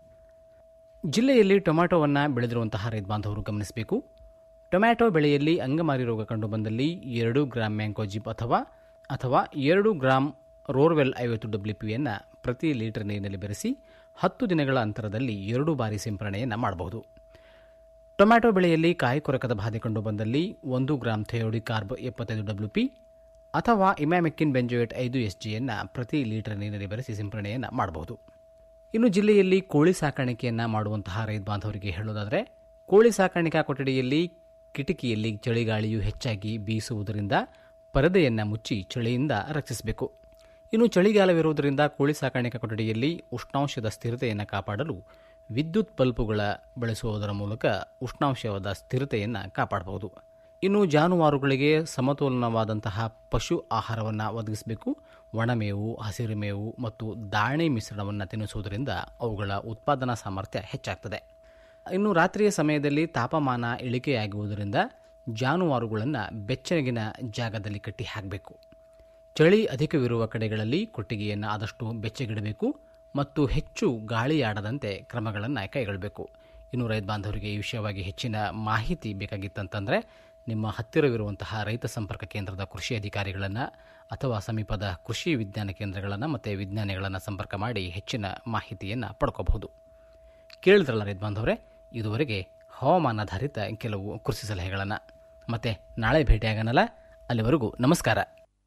ಜಿಲ್ಲೆಯಲ್ಲಿ ಟೊಮ್ಯಾಟೋವನ್ನು ಬೆಳೆದಿರುವಂತಹ ರೈತ ಬಾಂಧವರು ಗಮನಿಸಬೇಕು ಟೊಮ್ಯಾಟೊ ಬೆಳೆಯಲ್ಲಿ ಅಂಗಮಾರಿ ರೋಗ ಕಂಡುಬಂದಲ್ಲಿ ಎರಡು ಗ್ರಾಂ ಮ್ಯಾಂಕೋಜಿಬ್ ಅಥವಾ ಅಥವಾ ಎರಡು ಗ್ರಾಂ ರೋರ್ವೆಲ್ ಐವತ್ತು ಡಬ್ಲ್ಯೂಪಿಯನ್ನು ಪ್ರತಿ ಲೀಟರ್ ನೀರಿನಲ್ಲಿ ಬೆರೆಸಿ ಹತ್ತು ದಿನಗಳ ಅಂತರದಲ್ಲಿ ಎರಡು ಬಾರಿ ಸಿಂಪರಣೆಯನ್ನು ಮಾಡಬಹುದು ಟೊಮ್ಯಾಟೊ ಬೆಳೆಯಲ್ಲಿ ಕಾಯಿ ಕೊರಕದ ಬಾಧೆ ಕಂಡುಬಂದಲ್ಲಿ ಒಂದು ಗ್ರಾಂ ಥೆಯೋಡಿಕಾರ್ಬ್ ಎಪ್ಪತ್ತೈದು ಡಬ್ಲ್ಯೂಪಿ ಅಥವಾ ಇಮ್ಯಾಮೆಕ್ಕಿನ್ ಬೆಂಜೋಯೇಟ್ ಐದು ಎಸ್ ಜಿಯನ್ನು ಪ್ರತಿ ಲೀಟರ್ ನೀರಿನಲ್ಲಿ ಬೆರೆಸಿ ಸಿಂಪರಣೆಯನ್ನು ಮಾಡಬಹುದು ಇನ್ನು ಜಿಲ್ಲೆಯಲ್ಲಿ ಕೋಳಿ ಸಾಕಾಣಿಕೆಯನ್ನು ಮಾಡುವಂತಹ ರೈತ ಬಾಂಧವರಿಗೆ ಹೇಳೋದಾದರೆ ಕೋಳಿ ಸಾಕಾಣಿಕಾ ಕೊಠಡಿಯಲ್ಲಿ ಕಿಟಕಿಯಲ್ಲಿ ಚಳಿಗಾಳಿಯು ಹೆಚ್ಚಾಗಿ ಬೀಸುವುದರಿಂದ ಪರದೆಯನ್ನು ಮುಚ್ಚಿ ಚಳಿಯಿಂದ ರಕ್ಷಿಸಬೇಕು ಇನ್ನು ಚಳಿಗಾಲವಿರುವುದರಿಂದ ಕೋಳಿ ಸಾಕಾಣಿಕಾ ಕೊಠಡಿಯಲ್ಲಿ ಉಷ್ಣಾಂಶದ ಸ್ಥಿರತೆಯನ್ನು ಕಾಪಾಡಲು ವಿದ್ಯುತ್ ಬಲ್ಬುಗಳ ಬಳಸುವುದರ ಮೂಲಕ ಉಷ್ಣಾಂಶವಾದ ಸ್ಥಿರತೆಯನ್ನು ಕಾಪಾಡಬಹುದು ಇನ್ನು ಜಾನುವಾರುಗಳಿಗೆ ಸಮತೋಲನವಾದಂತಹ ಪಶು ಆಹಾರವನ್ನು ಒದಗಿಸಬೇಕು ಒಣಮೇವು ಹಸಿರು ಮೇವು ಮತ್ತು ದಾಣೆ ಮಿಶ್ರಣವನ್ನು ತಿನ್ನಿಸುವುದರಿಂದ ಅವುಗಳ ಉತ್ಪಾದನಾ ಸಾಮರ್ಥ್ಯ ಹೆಚ್ಚಾಗ್ತದೆ ಇನ್ನು ರಾತ್ರಿಯ ಸಮಯದಲ್ಲಿ ತಾಪಮಾನ ಇಳಿಕೆಯಾಗುವುದರಿಂದ ಜಾನುವಾರುಗಳನ್ನು ಬೆಚ್ಚಗಿನ ಜಾಗದಲ್ಲಿ ಕಟ್ಟಿ ಹಾಕಬೇಕು ಚಳಿ ಅಧಿಕವಿರುವ ಕಡೆಗಳಲ್ಲಿ ಕೊಟ್ಟಿಗೆಯನ್ನು ಆದಷ್ಟು ಬೆಚ್ಚಗಿಡಬೇಕು ಮತ್ತು ಹೆಚ್ಚು ಗಾಳಿಯಾಡದಂತೆ ಕ್ರಮಗಳನ್ನು ಕೈಗೊಳ್ಳಬೇಕು ಇನ್ನು ರೈತ ಬಾಂಧವರಿಗೆ ಈ ವಿಷಯವಾಗಿ ಹೆಚ್ಚಿನ ಮಾಹಿತಿ ಬೇಕಾಗಿತ್ತಂತಂದರೆ ನಿಮ್ಮ ಹತ್ತಿರವಿರುವಂತಹ ರೈತ ಸಂಪರ್ಕ ಕೇಂದ್ರದ ಕೃಷಿ ಅಧಿಕಾರಿಗಳನ್ನು ಅಥವಾ ಸಮೀಪದ ಕೃಷಿ ವಿಜ್ಞಾನ ಕೇಂದ್ರಗಳನ್ನು ಮತ್ತು ವಿಜ್ಞಾನಿಗಳನ್ನು ಸಂಪರ್ಕ ಮಾಡಿ ಹೆಚ್ಚಿನ ಮಾಹಿತಿಯನ್ನು ಪಡ್ಕೋಬಹುದು ಕೇಳಿದ್ರಲ್ಲ ರೈತ ಬಾಂಧವರೇ ಇದುವರೆಗೆ ಹವಾಮಾನಾಧಾರಿತ ಕೆಲವು ಕೃಷಿ ಸಲಹೆಗಳನ್ನು ಮತ್ತೆ ನಾಳೆ ಭೇಟಿಯಾಗನಲ್ಲ ಅಲ್ಲಿವರೆಗೂ ನಮಸ್ಕಾರ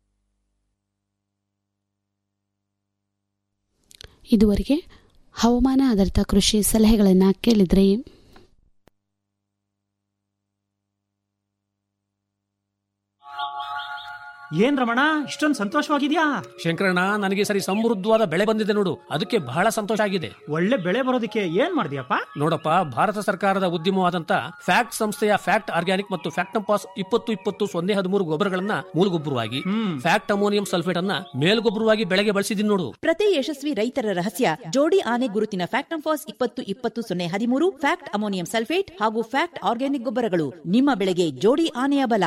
ಇದುವರೆಗೆ ಹವಾಮಾನ ಆಧಾರಿತ ಕೃಷಿ ಸಲಹೆಗಳನ್ನು ಕೇಳಿದ್ರಿ ಏನ್ ರಮಣ ಇಷ್ಟೊಂದು ಸಂತೋಷವಾಗಿದ್ಯಾ ಶಂಕರಣ್ಣ ನನಗೆ ಸರಿ ಸಮೃದ್ಧವಾದ ಬೆಳೆ ಬಂದಿದೆ ನೋಡು ಅದಕ್ಕೆ ಬಹಳ ಸಂತೋಷ ಆಗಿದೆ ಒಳ್ಳೆ ಬೆಳೆ ಬರೋದಕ್ಕೆ ಏನ್ ಮಾಡಿದ್ಯಪ್ಪ ನೋಡಪ್ಪ ಭಾರತ ಸರ್ಕಾರದ ಉದ್ಯಮವಾದಂತ ಫ್ಯಾಕ್ಟ್ ಸಂಸ್ಥೆಯ ಫ್ಯಾಕ್ಟ್ ಆರ್ಗ್ಯಾನಿಕ್ ಮತ್ತು ಫ್ಯಾಕ್ಟಂಪಾಸ್ ಇಪ್ಪತ್ತು ಇಪ್ಪತ್ತು ಸೊನ್ನೆ ಹದಿಮೂರು ಗೊಬ್ಬರಗಳನ್ನ ಮೂಲಗೊಬ್ಬರವಾಗಿ ಫ್ಯಾಕ್ಟ್ ಅಮೋನಿಯಂ ಸಲ್ಫೇಟ್ ಅನ್ನ ಮೇಲ್ಗೊಬ್ಬರವಾಗಿ ಬೆಳೆಗೆ ಬಳಸಿದೀನಿ ನೋಡು ಪ್ರತಿ ಯಶಸ್ವಿ ರೈತರ ರಹಸ್ಯ ಜೋಡಿ ಆನೆ ಗುರುತಿನ ಫ್ಯಾಕ್ಟಂಫಾಸ್ ಇಪ್ಪತ್ತು ಇಪ್ಪತ್ತು ಸೊನ್ನೆ ಹದಿಮೂರು ಫ್ಯಾಕ್ಟ್ ಅಮೋನಿಯಂ ಸಲ್ಫೇಟ್ ಹಾಗೂ ಫ್ಯಾಕ್ಟ್ ಆರ್ಗ್ಯಾನಿಕ್ ಗೊಬ್ಬರಗಳು ನಿಮ್ಮ ಬೆಳೆಗೆ ಜೋಡಿ ಆನೆಯ ಬಲ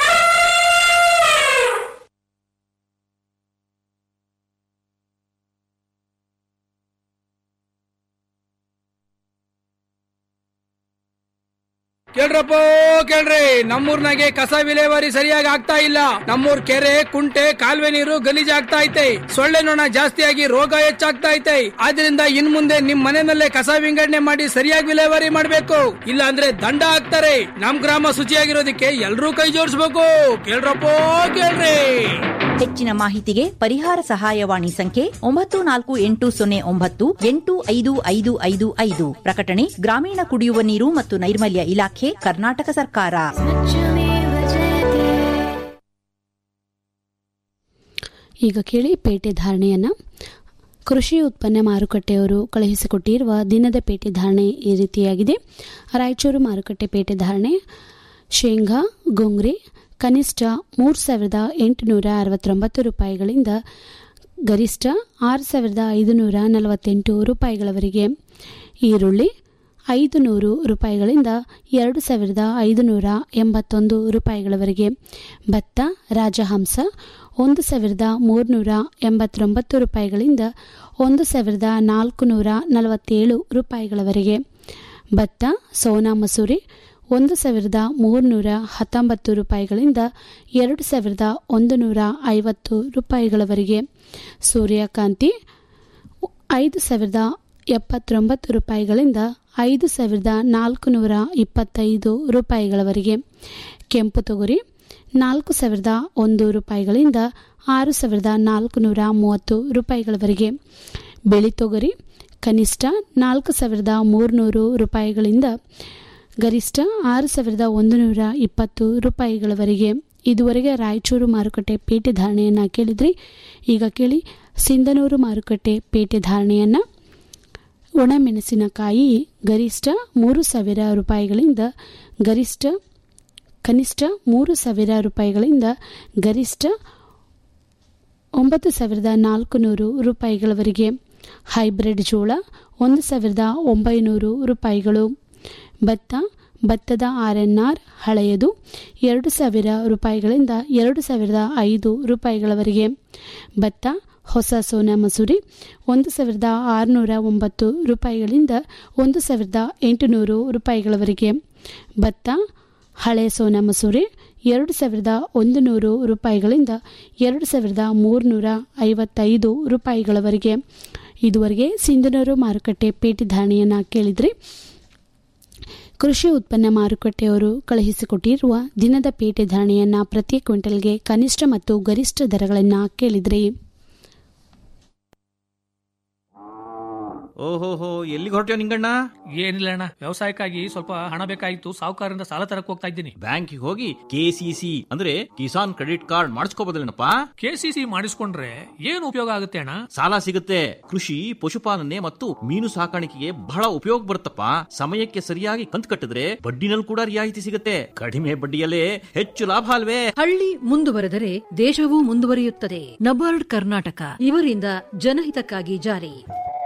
ಕೇಳ್ರಪ್ಪ ಕೇಳ್ರಿ ನಮ್ಮೂರ್ನಾಗೆ ಕಸ ವಿಲೇವಾರಿ ಸರಿಯಾಗಿ ಆಗ್ತಾ ಇಲ್ಲ ನಮ್ಮೂರ್ ಕೆರೆ ಕುಂಟೆ ಕಾಲುವೆ ನೀರು ಗಲೀಜ್ ಆಗ್ತಾ ಐತೆ ಸೊಳ್ಳೆ ನೊಣ ಜಾಸ್ತಿಯಾಗಿ ರೋಗ ಹೆಚ್ಚಾಗ್ತಾ ಐತೆ ಆದ್ರಿಂದ ಇನ್ ಮುಂದೆ ನಿಮ್ ಮನೆಯಲ್ಲೇ ಕಸ ವಿಂಗಡಣೆ ಮಾಡಿ ಸರಿಯಾಗಿ ವಿಲೇವಾರಿ ಮಾಡ್ಬೇಕು ಇಲ್ಲ ಅಂದ್ರೆ ದಂಡ ಹಾಕ್ತಾರೆ ನಮ್ ಗ್ರಾಮ ಶುಚಿಯಾಗಿರೋದಕ್ಕೆ ಎಲ್ರೂ ಕೈ ಜೋಡಿಸ್ಬೇಕು ಕೇಳ್ರಪ್ಪ ಕೇಳ್ರಿ ಹೆಚ್ಚಿನ ಮಾಹಿತಿಗೆ ಪರಿಹಾರ ಸಹಾಯವಾಣಿ ಸಂಖ್ಯೆ ಒಂಬತ್ತು ನಾಲ್ಕು ಎಂಟು ಸೊನ್ನೆ ಒಂಬತ್ತು ಎಂಟು ಐದು ಐದು ಐದು ಐದು ಪ್ರಕಟಣೆ ಗ್ರಾಮೀಣ ಕುಡಿಯುವ ನೀರು ಮತ್ತು ನೈರ್ಮಲ್ಯ ಇಲಾಖೆ ಕರ್ನಾಟಕ ಸರ್ಕಾರ ಈಗ ಕೇಳಿ ಪೇಟೆ ಧಾರಣೆಯನ್ನು ಕೃಷಿ ಉತ್ಪನ್ನ ಮಾರುಕಟ್ಟೆಯವರು ಕಳುಹಿಸಿಕೊಟ್ಟಿರುವ ದಿನದ ಪೇಟೆ ಧಾರಣೆ ಈ ರೀತಿಯಾಗಿದೆ ರಾಯಚೂರು ಮಾರುಕಟ್ಟೆ ಪೇಟೆ ಧಾರಣೆ ಶೇಂಗಾ ಗೊಂಗ್ರಿ ಕನಿಷ್ಠ ಮೂರು ಸಾವಿರದ ಎಂಟುನೂರ ಅರವತ್ತೊಂಬತ್ತು ರೂಪಾಯಿಗಳಿಂದ ಗರಿಷ್ಠ ಆರು ಸಾವಿರದ ಐದುನೂರ ನಲವತ್ತೆಂಟು ರೂಪಾಯಿಗಳವರೆಗೆ ಈರುಳ್ಳಿ ಐದು ನೂರು ರೂಪಾಯಿಗಳಿಂದ ಎರಡು ಸಾವಿರದ ಐದುನೂರ ಎಂಬತ್ತೊಂದು ರೂಪಾಯಿಗಳವರೆಗೆ ಭತ್ತ ರಾಜಹಂಸ ಒಂದು ಸಾವಿರದ ಮೂರುನೂರ ಎಂಬತ್ತೊಂಬತ್ತು ರೂಪಾಯಿಗಳಿಂದ ಒಂದು ಸಾವಿರದ ನಾಲ್ಕುನೂರ ನಲವತ್ತೇಳು ರೂಪಾಯಿಗಳವರೆಗೆ ಭತ್ತ ಸೋನಾ ಮಸೂರಿ ಒಂದು ಸಾವಿರದ ಮೂರುನೂರ ಹತ್ತೊಂಬತ್ತು ರೂಪಾಯಿಗಳಿಂದ ಎರಡು ಸಾವಿರದ ಒಂದು ನೂರ ಐವತ್ತು ರೂಪಾಯಿಗಳವರೆಗೆ ಸೂರ್ಯಕಾಂತಿ ಐದು ಸಾವಿರದ ಎಪ್ಪತ್ತೊಂಬತ್ತು ರೂಪಾಯಿಗಳಿಂದ ಐದು ಸಾವಿರದ ನಾಲ್ಕುನೂರ ಇಪ್ಪತ್ತೈದು ರೂಪಾಯಿಗಳವರೆಗೆ ಕೆಂಪು ತೊಗರಿ ನಾಲ್ಕು ಸಾವಿರದ ಒಂದು ರೂಪಾಯಿಗಳಿಂದ ಆರು ಸಾವಿರದ ನಾಲ್ಕುನೂರ ಮೂವತ್ತು ರೂಪಾಯಿಗಳವರೆಗೆ ಬಿಳಿ ತೊಗರಿ ಕನಿಷ್ಠ ನಾಲ್ಕು ಸಾವಿರದ ಮೂರುನೂರು ರೂಪಾಯಿಗಳಿಂದ ಗರಿಷ್ಠ ಆರು ಸಾವಿರದ ಒಂದು ನೂರ ಇಪ್ಪತ್ತು ರೂಪಾಯಿಗಳವರೆಗೆ ಇದುವರೆಗೆ ರಾಯಚೂರು ಮಾರುಕಟ್ಟೆ ಪೇಟೆ ಧಾರಣೆಯನ್ನು ಕೇಳಿದ್ರಿ ಈಗ ಕೇಳಿ ಸಿಂಧನೂರು ಮಾರುಕಟ್ಟೆ ಪೇಟೆ ಧಾರಣೆಯನ್ನು ಒಣಮೆಣಸಿನಕಾಯಿ ಗರಿಷ್ಠ ಮೂರು ಸಾವಿರ ರೂಪಾಯಿಗಳಿಂದ ಗರಿಷ್ಠ ಕನಿಷ್ಠ ಮೂರು ಸಾವಿರ ರೂಪಾಯಿಗಳಿಂದ ಗರಿಷ್ಠ ಒಂಬತ್ತು ಸಾವಿರದ ನಾಲ್ಕುನೂರು ರೂಪಾಯಿಗಳವರೆಗೆ ಹೈಬ್ರಿಡ್ ಜೋಳ ಒಂದು ಸಾವಿರದ ಒಂಬೈನೂರು ರೂಪಾಯಿಗಳು ಭತ್ತ ಭತ್ತದ ಆರ್ ಎನ್ ಆರ್ ಹಳೆಯದು ಎರಡು ಸಾವಿರ ರೂಪಾಯಿಗಳಿಂದ ಎರಡು ಸಾವಿರದ ಐದು ರೂಪಾಯಿಗಳವರೆಗೆ ಭತ್ತ ಹೊಸ ಸೋನಾ ಮಸೂರಿ ಒಂದು ಸಾವಿರದ ಆರುನೂರ ಒಂಬತ್ತು ರೂಪಾಯಿಗಳಿಂದ ಒಂದು ಸಾವಿರದ ಎಂಟುನೂರು ರೂಪಾಯಿಗಳವರೆಗೆ ಭತ್ತ ಹಳೆ ಸೋನಾ ಮಸೂರಿ ಎರಡು ಸಾವಿರದ ಒಂದು ನೂರು ರೂಪಾಯಿಗಳಿಂದ ಎರಡು ಸಾವಿರದ ಮೂರುನೂರ ಐವತ್ತೈದು ರೂಪಾಯಿಗಳವರೆಗೆ ಇದುವರೆಗೆ ಸಿಂಧನೂರು ಮಾರುಕಟ್ಟೆ ಪೇಟೆ ಧಾರಣೆಯನ್ನು ಕೇಳಿದ್ರಿ ಕೃಷಿ ಉತ್ಪನ್ನ ಮಾರುಕಟ್ಟೆಯವರು ಕಳುಹಿಸಿಕೊಟ್ಟಿರುವ ದಿನದ ಪೇಟೆ ಧಾರಣೆಯನ್ನು ಪ್ರತಿ ಕ್ವಿಂಟಲ್ಗೆ ಕನಿಷ್ಠ ಮತ್ತು ಗರಿಷ್ಠ ದರಗಳನ್ನು ಕೇಳಿದ್ರಿ ಓಹೋಹೋ ಎಲ್ಲಿಗೆ ಹೊರಟ್ಯೋ ನಿಂಗಣ್ಣ ಏನಿಲ್ಲ ಅಣ್ಣ ವ್ಯವಸಾಯಕ್ಕಾಗಿ ಸ್ವಲ್ಪ ಹಣ ಬೇಕಾಗಿತ್ತು ಸಾಹುಕಾರರಿಂದ ಸಾಲ ತರಕ್ ಹೋಗ್ತಾ ಇದ್ದೀನಿ ಬ್ಯಾಂಕಿಗೆ ಹೋಗಿ ಕೆಸಿಸಿ ಅಂದ್ರೆ ಕಿಸಾನ್ ಕ್ರೆಡಿಟ್ ಕಾರ್ಡ್ ಮಾಡಿಸ್ಕೋಬೋದಲ್ಲೇನಪ್ಪ ಕೆಸಿಸಿ ಮಾಡಿಸ್ಕೊಂಡ್ರೆ ಏನು ಉಪಯೋಗ ಆಗುತ್ತೆ ಅಣ್ಣ ಸಾಲ ಸಿಗುತ್ತೆ ಕೃಷಿ ಪಶುಪಾಲನೆ ಮತ್ತು ಮೀನು ಸಾಕಾಣಿಕೆಗೆ ಬಹಳ ಉಪಯೋಗ ಬರುತ್ತಪ್ಪ ಸಮಯಕ್ಕೆ ಸರಿಯಾಗಿ ಕಂತು ಕಟ್ಟಿದ್ರೆ ಬಡ್ಡಿನಲ್ಲಿ ಕೂಡ ರಿಯಾಯಿತಿ ಸಿಗುತ್ತೆ ಕಡಿಮೆ ಬಡ್ಡಿಯಲ್ಲೇ ಹೆಚ್ಚು ಲಾಭ ಅಲ್ವೇ ಹಳ್ಳಿ ಮುಂದುವರೆದರೆ ದೇಶವೂ ಮುಂದುವರಿಯುತ್ತದೆ ನಬಾರ್ಡ್ ಕರ್ನಾಟಕ ಇವರಿಂದ ಜನಹಿತಕ್ಕಾಗಿ ಜಾರಿ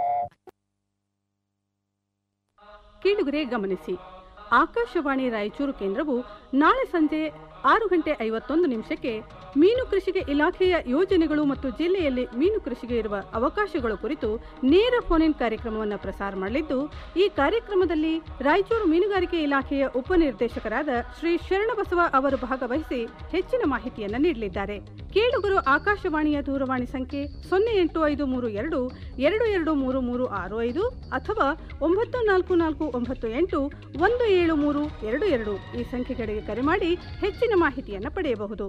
ಕೇಳುಗರೆ ಗಮನಿಸಿ ಆಕಾಶವಾಣಿ ರಾಯಚೂರು ಕೇಂದ್ರವು ನಾಳೆ ಸಂಜೆ ಆರು ಗಂಟೆ ಐವತ್ತೊಂದು ನಿಮಿಷಕ್ಕೆ ಮೀನು ಕೃಷಿಗೆ ಇಲಾಖೆಯ ಯೋಜನೆಗಳು ಮತ್ತು ಜಿಲ್ಲೆಯಲ್ಲಿ ಮೀನು ಕೃಷಿಗೆ ಇರುವ ಅವಕಾಶಗಳು ಕುರಿತು ನೇರ ಫೋನ್ ಇನ್ ಕಾರ್ಯಕ್ರಮವನ್ನು ಪ್ರಸಾರ ಮಾಡಲಿದ್ದು ಈ ಕಾರ್ಯಕ್ರಮದಲ್ಲಿ ರಾಯಚೂರು ಮೀನುಗಾರಿಕೆ ಇಲಾಖೆಯ ಉಪನಿರ್ದೇಶಕರಾದ ಶ್ರೀ ಶರಣಬಸವ ಅವರು ಭಾಗವಹಿಸಿ ಹೆಚ್ಚಿನ ಮಾಹಿತಿಯನ್ನು ನೀಡಲಿದ್ದಾರೆ ಕೇಳುಗರು ಆಕಾಶವಾಣಿಯ ದೂರವಾಣಿ ಸಂಖ್ಯೆ ಸೊನ್ನೆ ಎಂಟು ಐದು ಮೂರು ಎರಡು ಎರಡು ಎರಡು ಮೂರು ಮೂರು ಆರು ಐದು ಅಥವಾ ಒಂಬತ್ತು ನಾಲ್ಕು ನಾಲ್ಕು ಒಂಬತ್ತು ಎಂಟು ಒಂದು ಏಳು ಮೂರು ಎರಡು ಎರಡು ಈ ಸಂಖ್ಯೆಗಳಿಗೆ ಕರೆ ಮಾಡಿ ಹೆಚ್ಚಿನ ಮಾಹಿತಿಯನ್ನು ಪಡೆಯಬಹುದು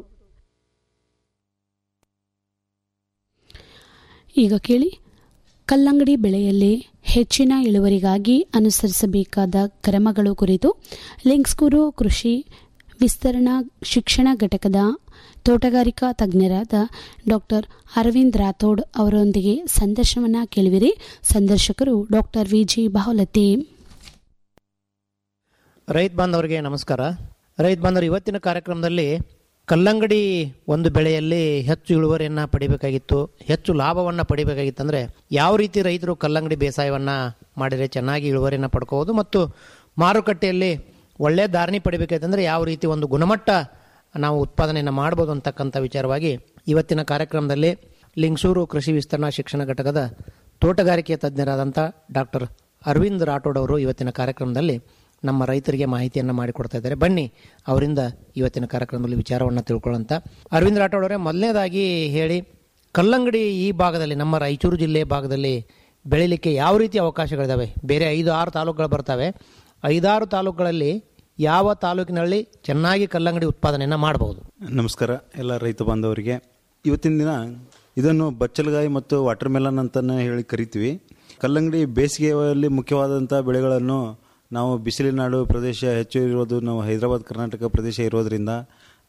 ಈಗ ಕೇಳಿ ಕಲ್ಲಂಗಡಿ ಬೆಳೆಯಲ್ಲಿ ಹೆಚ್ಚಿನ ಇಳುವರಿಗಾಗಿ ಅನುಸರಿಸಬೇಕಾದ ಕ್ರಮಗಳು ಕುರಿತು ಲಿಂಕ್ಸ್ಕೂರು ಕೃಷಿ ವಿಸ್ತರಣಾ ಶಿಕ್ಷಣ ಘಟಕದ ತೋಟಗಾರಿಕಾ ತಜ್ಞರಾದ ಡಾಕ್ಟರ್ ಅರವಿಂದ್ ರಾಥೋಡ್ ಅವರೊಂದಿಗೆ ಸಂದರ್ಶನವನ್ನು ಕೇಳುವಿರಿ ಸಂದರ್ಶಕರು ಡಾಕ್ಟರ್ ವಿಜಿ ಬಾವಲತಿ ರೈತ ಬಾಂಧವರಿಗೆ ನಮಸ್ಕಾರ ರೈತ ಬಾಂಧವರು ಇವತ್ತಿನ ಕಾರ್ಯಕ್ರಮದಲ್ಲಿ ಕಲ್ಲಂಗಡಿ ಒಂದು ಬೆಳೆಯಲ್ಲಿ ಹೆಚ್ಚು ಇಳುವರಿಯನ್ನು ಪಡಿಬೇಕಾಗಿತ್ತು ಹೆಚ್ಚು ಲಾಭವನ್ನು ಪಡಿಬೇಕಾಗಿತ್ತು ಅಂದರೆ ಯಾವ ರೀತಿ ರೈತರು ಕಲ್ಲಂಗಡಿ ಬೇಸಾಯವನ್ನು ಮಾಡಿದರೆ ಚೆನ್ನಾಗಿ ಇಳುವರಿಯನ್ನು ಪಡ್ಕೋಬೋದು ಮತ್ತು ಮಾರುಕಟ್ಟೆಯಲ್ಲಿ ಒಳ್ಳೆಯ ಧಾರಣೆ ಪಡಿಬೇಕಾಯ್ತಂದ್ರೆ ಯಾವ ರೀತಿ ಒಂದು ಗುಣಮಟ್ಟ ನಾವು ಉತ್ಪಾದನೆಯನ್ನು ಮಾಡ್ಬೋದು ಅಂತಕ್ಕಂಥ ವಿಚಾರವಾಗಿ ಇವತ್ತಿನ ಕಾರ್ಯಕ್ರಮದಲ್ಲಿ ಲಿಂಗಸೂರು ಕೃಷಿ ವಿಸ್ತರಣಾ ಶಿಕ್ಷಣ ಘಟಕದ ತೋಟಗಾರಿಕೆ ತಜ್ಞರಾದಂಥ ಡಾಕ್ಟರ್ ಅರವಿಂದ್ ರಾಠೋಡ್ ಅವರು ಇವತ್ತಿನ ಕಾರ್ಯಕ್ರಮದಲ್ಲಿ ನಮ್ಮ ರೈತರಿಗೆ ಮಾಹಿತಿಯನ್ನು ಮಾಡಿಕೊಡ್ತಾ ಇದ್ದಾರೆ ಬನ್ನಿ ಅವರಿಂದ ಇವತ್ತಿನ ಕಾರ್ಯಕ್ರಮದಲ್ಲಿ ವಿಚಾರವನ್ನು ತಿಳ್ಕೊಳ್ಳೋಂಥ ಅರವಿಂದ್ ರಾಠೋಡ್ ಅವರೇ ಮೊದಲನೇದಾಗಿ ಹೇಳಿ ಕಲ್ಲಂಗಡಿ ಈ ಭಾಗದಲ್ಲಿ ನಮ್ಮ ರಾಯಚೂರು ಜಿಲ್ಲೆ ಭಾಗದಲ್ಲಿ ಬೆಳಿಲಿಕ್ಕೆ ಯಾವ ರೀತಿ ಅವಕಾಶಗಳಿದಾವೆ ಬೇರೆ ಐದು ಆರು ತಾಲೂಕುಗಳು ಬರ್ತವೆ ಐದಾರು ತಾಲೂಕುಗಳಲ್ಲಿ ಯಾವ ತಾಲೂಕಿನಲ್ಲಿ ಚೆನ್ನಾಗಿ ಕಲ್ಲಂಗಡಿ ಉತ್ಪಾದನೆಯನ್ನು ಮಾಡಬಹುದು ನಮಸ್ಕಾರ ಎಲ್ಲ ರೈತ ಬಾಂಧವರಿಗೆ ಇವತ್ತಿನ ದಿನ ಇದನ್ನು ಬಚ್ಚಲಗಾಯಿ ಮತ್ತು ವಾಟರ್ ಮೆಲನ್ ಅಂತಲೇ ಹೇಳಿ ಕರಿತೀವಿ ಕಲ್ಲಂಗಡಿ ಬೇಸಿಗೆಯಲ್ಲಿ ಮುಖ್ಯವಾದಂಥ ಬೆಳೆಗಳನ್ನು ನಾವು ಬಿಸಿಲಿನಾಡು ಪ್ರದೇಶ ಹೆಚ್ಚು ಇರೋದು ನಾವು ಹೈದರಾಬಾದ್ ಕರ್ನಾಟಕ ಪ್ರದೇಶ ಇರೋದ್ರಿಂದ